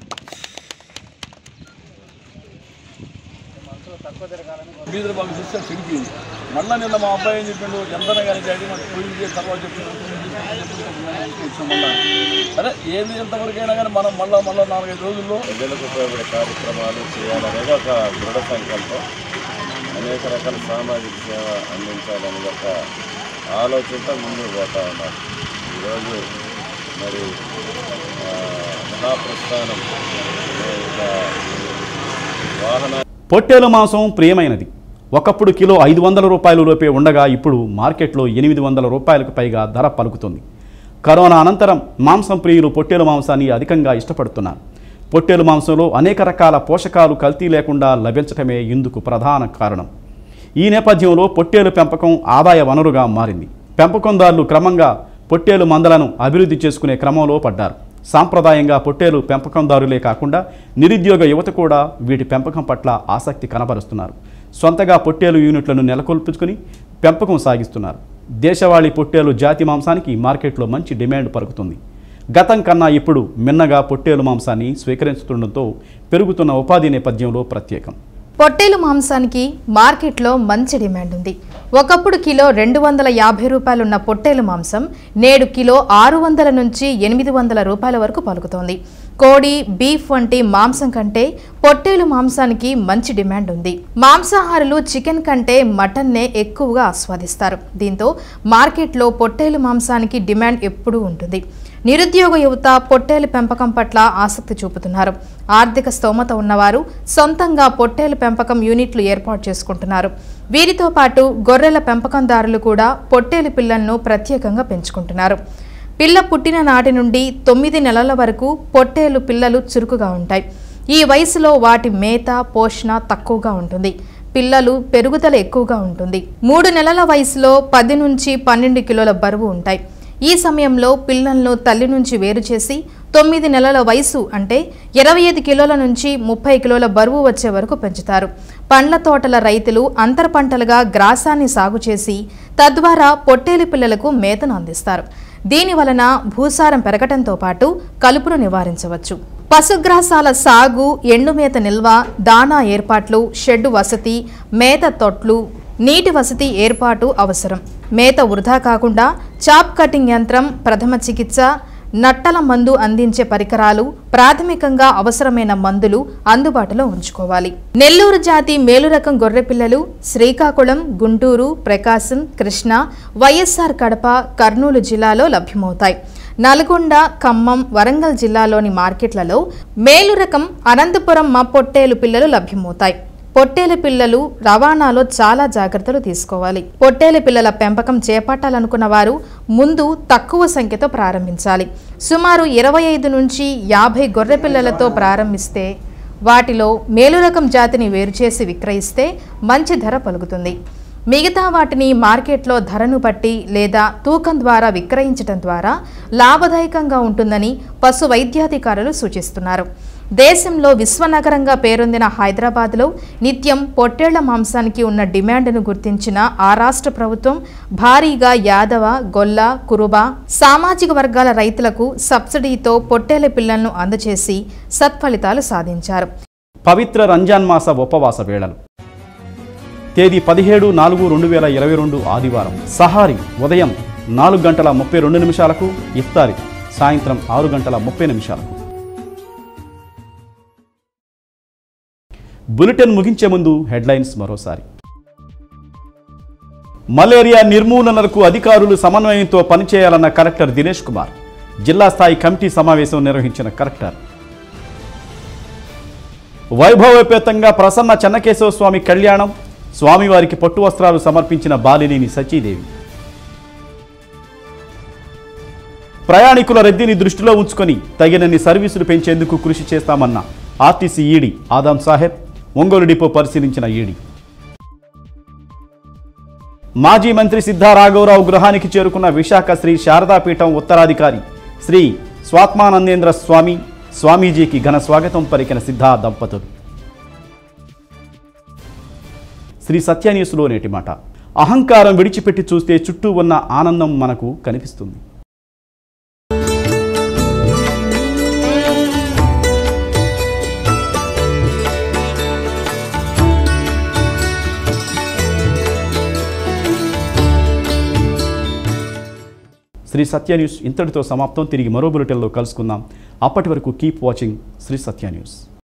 బీదల బాబు చూస్తే చెడిపోయింది మళ్ళీ నిన్న మా అబ్బాయి ఏం చెప్పిండు ఎంతన గారి డాడీ మాకు పోయింది తర్వాత చెప్పిండు మళ్ళీ అదే ఏది ఎంతవరకైనా కానీ మనం మళ్ళీ మళ్ళీ నాలుగైదు రోజుల్లో ప్రజలకు ఉపయోగపడే కార్యక్రమాలు చేయాలనేది ఒక దృఢ సంకల్పం అనేక రకాల సామాజిక సేవ అందించాలనే ఒక ఆలోచనతో ముందుకు పోతా ఉన్నారు ఈరోజు మరి ఆ, మహాప్రస్థానం అనే ఒక వాహన పొట్టేలు మాంసం ప్రియమైనది ఒకప్పుడు కిలో ఐదు వందల రూపాయలు లోపే ఉండగా ఇప్పుడు మార్కెట్లో ఎనిమిది వందల రూపాయలకు పైగా ధర పలుకుతుంది కరోనా అనంతరం మాంసం ప్రియులు పొట్టేలు మాంసాన్ని అధికంగా ఇష్టపడుతున్నారు పొట్టేలు మాంసంలో అనేక రకాల పోషకాలు కల్తీ లేకుండా లభించటమే ఇందుకు ప్రధాన కారణం ఈ నేపథ్యంలో పొట్టేలు పెంపకం ఆదాయ వనరుగా మారింది పెంపకందారులు క్రమంగా పొట్టేలు మందలను అభివృద్ధి చేసుకునే క్రమంలో పడ్డారు సాంప్రదాయంగా పొట్టేలు పెంపకందారులే కాకుండా నిరుద్యోగ యువత కూడా వీటి పెంపకం పట్ల ఆసక్తి కనబరుస్తున్నారు సొంతగా పొట్టేలు యూనిట్లను నెలకొల్పుకుని పెంపకం సాగిస్తున్నారు దేశవాళీ పొట్టేలు జాతి మాంసానికి మార్కెట్లో మంచి డిమాండ్ పలుకుతుంది గతం కన్నా ఇప్పుడు మిన్నగా పొట్టేలు మాంసాన్ని స్వీకరిస్తుండటంతో పెరుగుతున్న ఉపాధి నేపథ్యంలో ప్రత్యేకం పొట్టేలు మాంసానికి మార్కెట్లో మంచి డిమాండ్ ఉంది ఒకప్పుడు కిలో రెండు వందల యాభై రూపాయలున్న పొట్టేలు మాంసం నేడు కిలో ఆరు వందల నుంచి ఎనిమిది వందల రూపాయల వరకు పలుకుతోంది కోడి బీఫ్ వంటి మాంసం కంటే పొట్టేలు మాంసానికి మంచి డిమాండ్ ఉంది మాంసాహారులు చికెన్ కంటే మటన్నే ఎక్కువగా ఆస్వాదిస్తారు దీంతో మార్కెట్లో పొట్టేలు మాంసానికి డిమాండ్ ఎప్పుడూ ఉంటుంది నిరుద్యోగ యువత పొట్టేలు పెంపకం పట్ల ఆసక్తి చూపుతున్నారు ఆర్థిక స్తోమత ఉన్నవారు సొంతంగా పొట్టేలు పెంపకం యూనిట్లు ఏర్పాటు చేసుకుంటున్నారు వీరితో పాటు గొర్రెల పెంపకందారులు కూడా పొట్టేలు పిల్లలను ప్రత్యేకంగా పెంచుకుంటున్నారు పిల్ల పుట్టిన నాటి నుండి తొమ్మిది నెలల వరకు పొట్టేలు పిల్లలు చురుకుగా ఉంటాయి ఈ వయసులో వాటి మేత పోషణ తక్కువగా ఉంటుంది పిల్లలు పెరుగుదల ఎక్కువగా ఉంటుంది మూడు నెలల వయసులో పది నుంచి పన్నెండు కిలోల బరువు ఉంటాయి ఈ సమయంలో పిల్లలను తల్లి నుంచి వేరు చేసి తొమ్మిది నెలల వయసు అంటే ఇరవై ఐదు కిలోల నుంచి ముప్పై కిలోల బరువు వచ్చే వరకు పెంచుతారు పండ్ల తోటల రైతులు అంతర పంటలుగా గ్రాసాన్ని సాగు చేసి తద్వారా పొట్టేలు పిల్లలకు మేతను అందిస్తారు దీని వలన భూసారం పెరగటంతో పాటు కలుపును నివారించవచ్చు పశుగ్రాసాల సాగు ఎండుమేత నిల్వ దానా ఏర్పాట్లు షెడ్డు వసతి మేత తొట్లు నీటి వసతి ఏర్పాటు అవసరం మేత వృధా కాకుండా చాప్ కటింగ్ యంత్రం ప్రథమ చికిత్స నట్టల మందు అందించే పరికరాలు ప్రాథమికంగా అవసరమైన మందులు అందుబాటులో ఉంచుకోవాలి నెల్లూరు జాతి మేలు రకం గొర్రె పిల్లలు శ్రీకాకుళం గుంటూరు ప్రకాశం కృష్ణా వైఎస్ఆర్ కడప కర్నూలు జిల్లాలో లభ్యమవుతాయి నల్గొండ ఖమ్మం వరంగల్ జిల్లాలోని మార్కెట్లలో మేలు రకం అనంతపురం మా పొట్టేలు పిల్లలు లభ్యమవుతాయి పొట్టేలు పిల్లలు రవాణాలో చాలా జాగ్రత్తలు తీసుకోవాలి పొట్టేలు పిల్లల పెంపకం చేపట్టాలనుకున్న వారు ముందు తక్కువ సంఖ్యతో ప్రారంభించాలి సుమారు ఇరవై ఐదు నుంచి యాభై గొర్రె పిల్లలతో ప్రారంభిస్తే వాటిలో మేలు రకం జాతిని వేరు చేసి విక్రయిస్తే మంచి ధర పలుకుతుంది మిగతా వాటిని మార్కెట్లో ధరను బట్టి లేదా తూకం ద్వారా విక్రయించడం ద్వారా లాభదాయకంగా ఉంటుందని పశు వైద్యాధికారులు సూచిస్తున్నారు దేశంలో విశ్వనగరంగా పేరొందిన హైదరాబాద్లో నిత్యం పొట్టేళ్ల మాంసానికి ఉన్న డిమాండ్ను గుర్తించిన ఆ రాష్ట్ర ప్రభుత్వం భారీగా యాదవ గొల్ల కురుబ సామాజిక వర్గాల రైతులకు సబ్సిడీతో పొట్టేళ్ల పిల్లలను అందజేసి సత్ఫలితాలు సాధించారు పవిత్ర రంజాన్ మాస ఉపవాస వేళలు తేదీ పదిహేడు నాలుగు రెండు వేల ఇరవై రెండు ఆదివారం సహారి ఉదయం నాలుగు గంటల ముప్పై రెండు నిమిషాలకు ఇఫ్తారి సాయంత్రం ఆరు గంటల ముప్పై నిమిషాలకు బులెటిన్ ముగించే ముందు హెడ్లైన్స్ మరోసారి మలేరియా నిర్మూలనకు అధికారులు సమన్వయంతో పనిచేయాలన్న కలెక్టర్ దినేష్ కుమార్ జిల్లా స్థాయి కమిటీ సమావేశం నిర్వహించిన కలెక్టర్ వైభవోపేతంగా ప్రసన్న చెన్నకేశవ స్వామి కళ్యాణం స్వామివారికి పట్టు వస్త్రాలు సమర్పించిన బాలినేని సచీదేవి ప్రయాణికుల రద్దీని దృష్టిలో ఉంచుకొని తగినన్ని సర్వీసులు పెంచేందుకు కృషి చేస్తామన్న RTC ED Adam Saheb Ongole depot పరిశీలించిన ఈడీ మాజీ మంత్రి సిద్ధా రాఘవరావు గృహానికి చేరుకున్న విశాఖ శ్రీ శారదాపీఠం ఉత్తరాధికారి శ్రీ స్వాత్మానందేంద్ర స్వామి స్వామీజీకి ఘన స్వాగతం పలికిన సిద్ధా దంపతులు శ్రీ సత్య న్యూస్లో నేటి మాట అహంకారం విడిచిపెట్టి చూస్తే చుట్టూ ఉన్న ఆనందం మనకు కనిపిస్తుంది శ్రీ సత్య న్యూస్ ఇంతటితో సమాప్తం తిరిగి మరో బులెటిన్లో కలుసుకుందాం అప్పటి వరకు keep watching Sri Satya news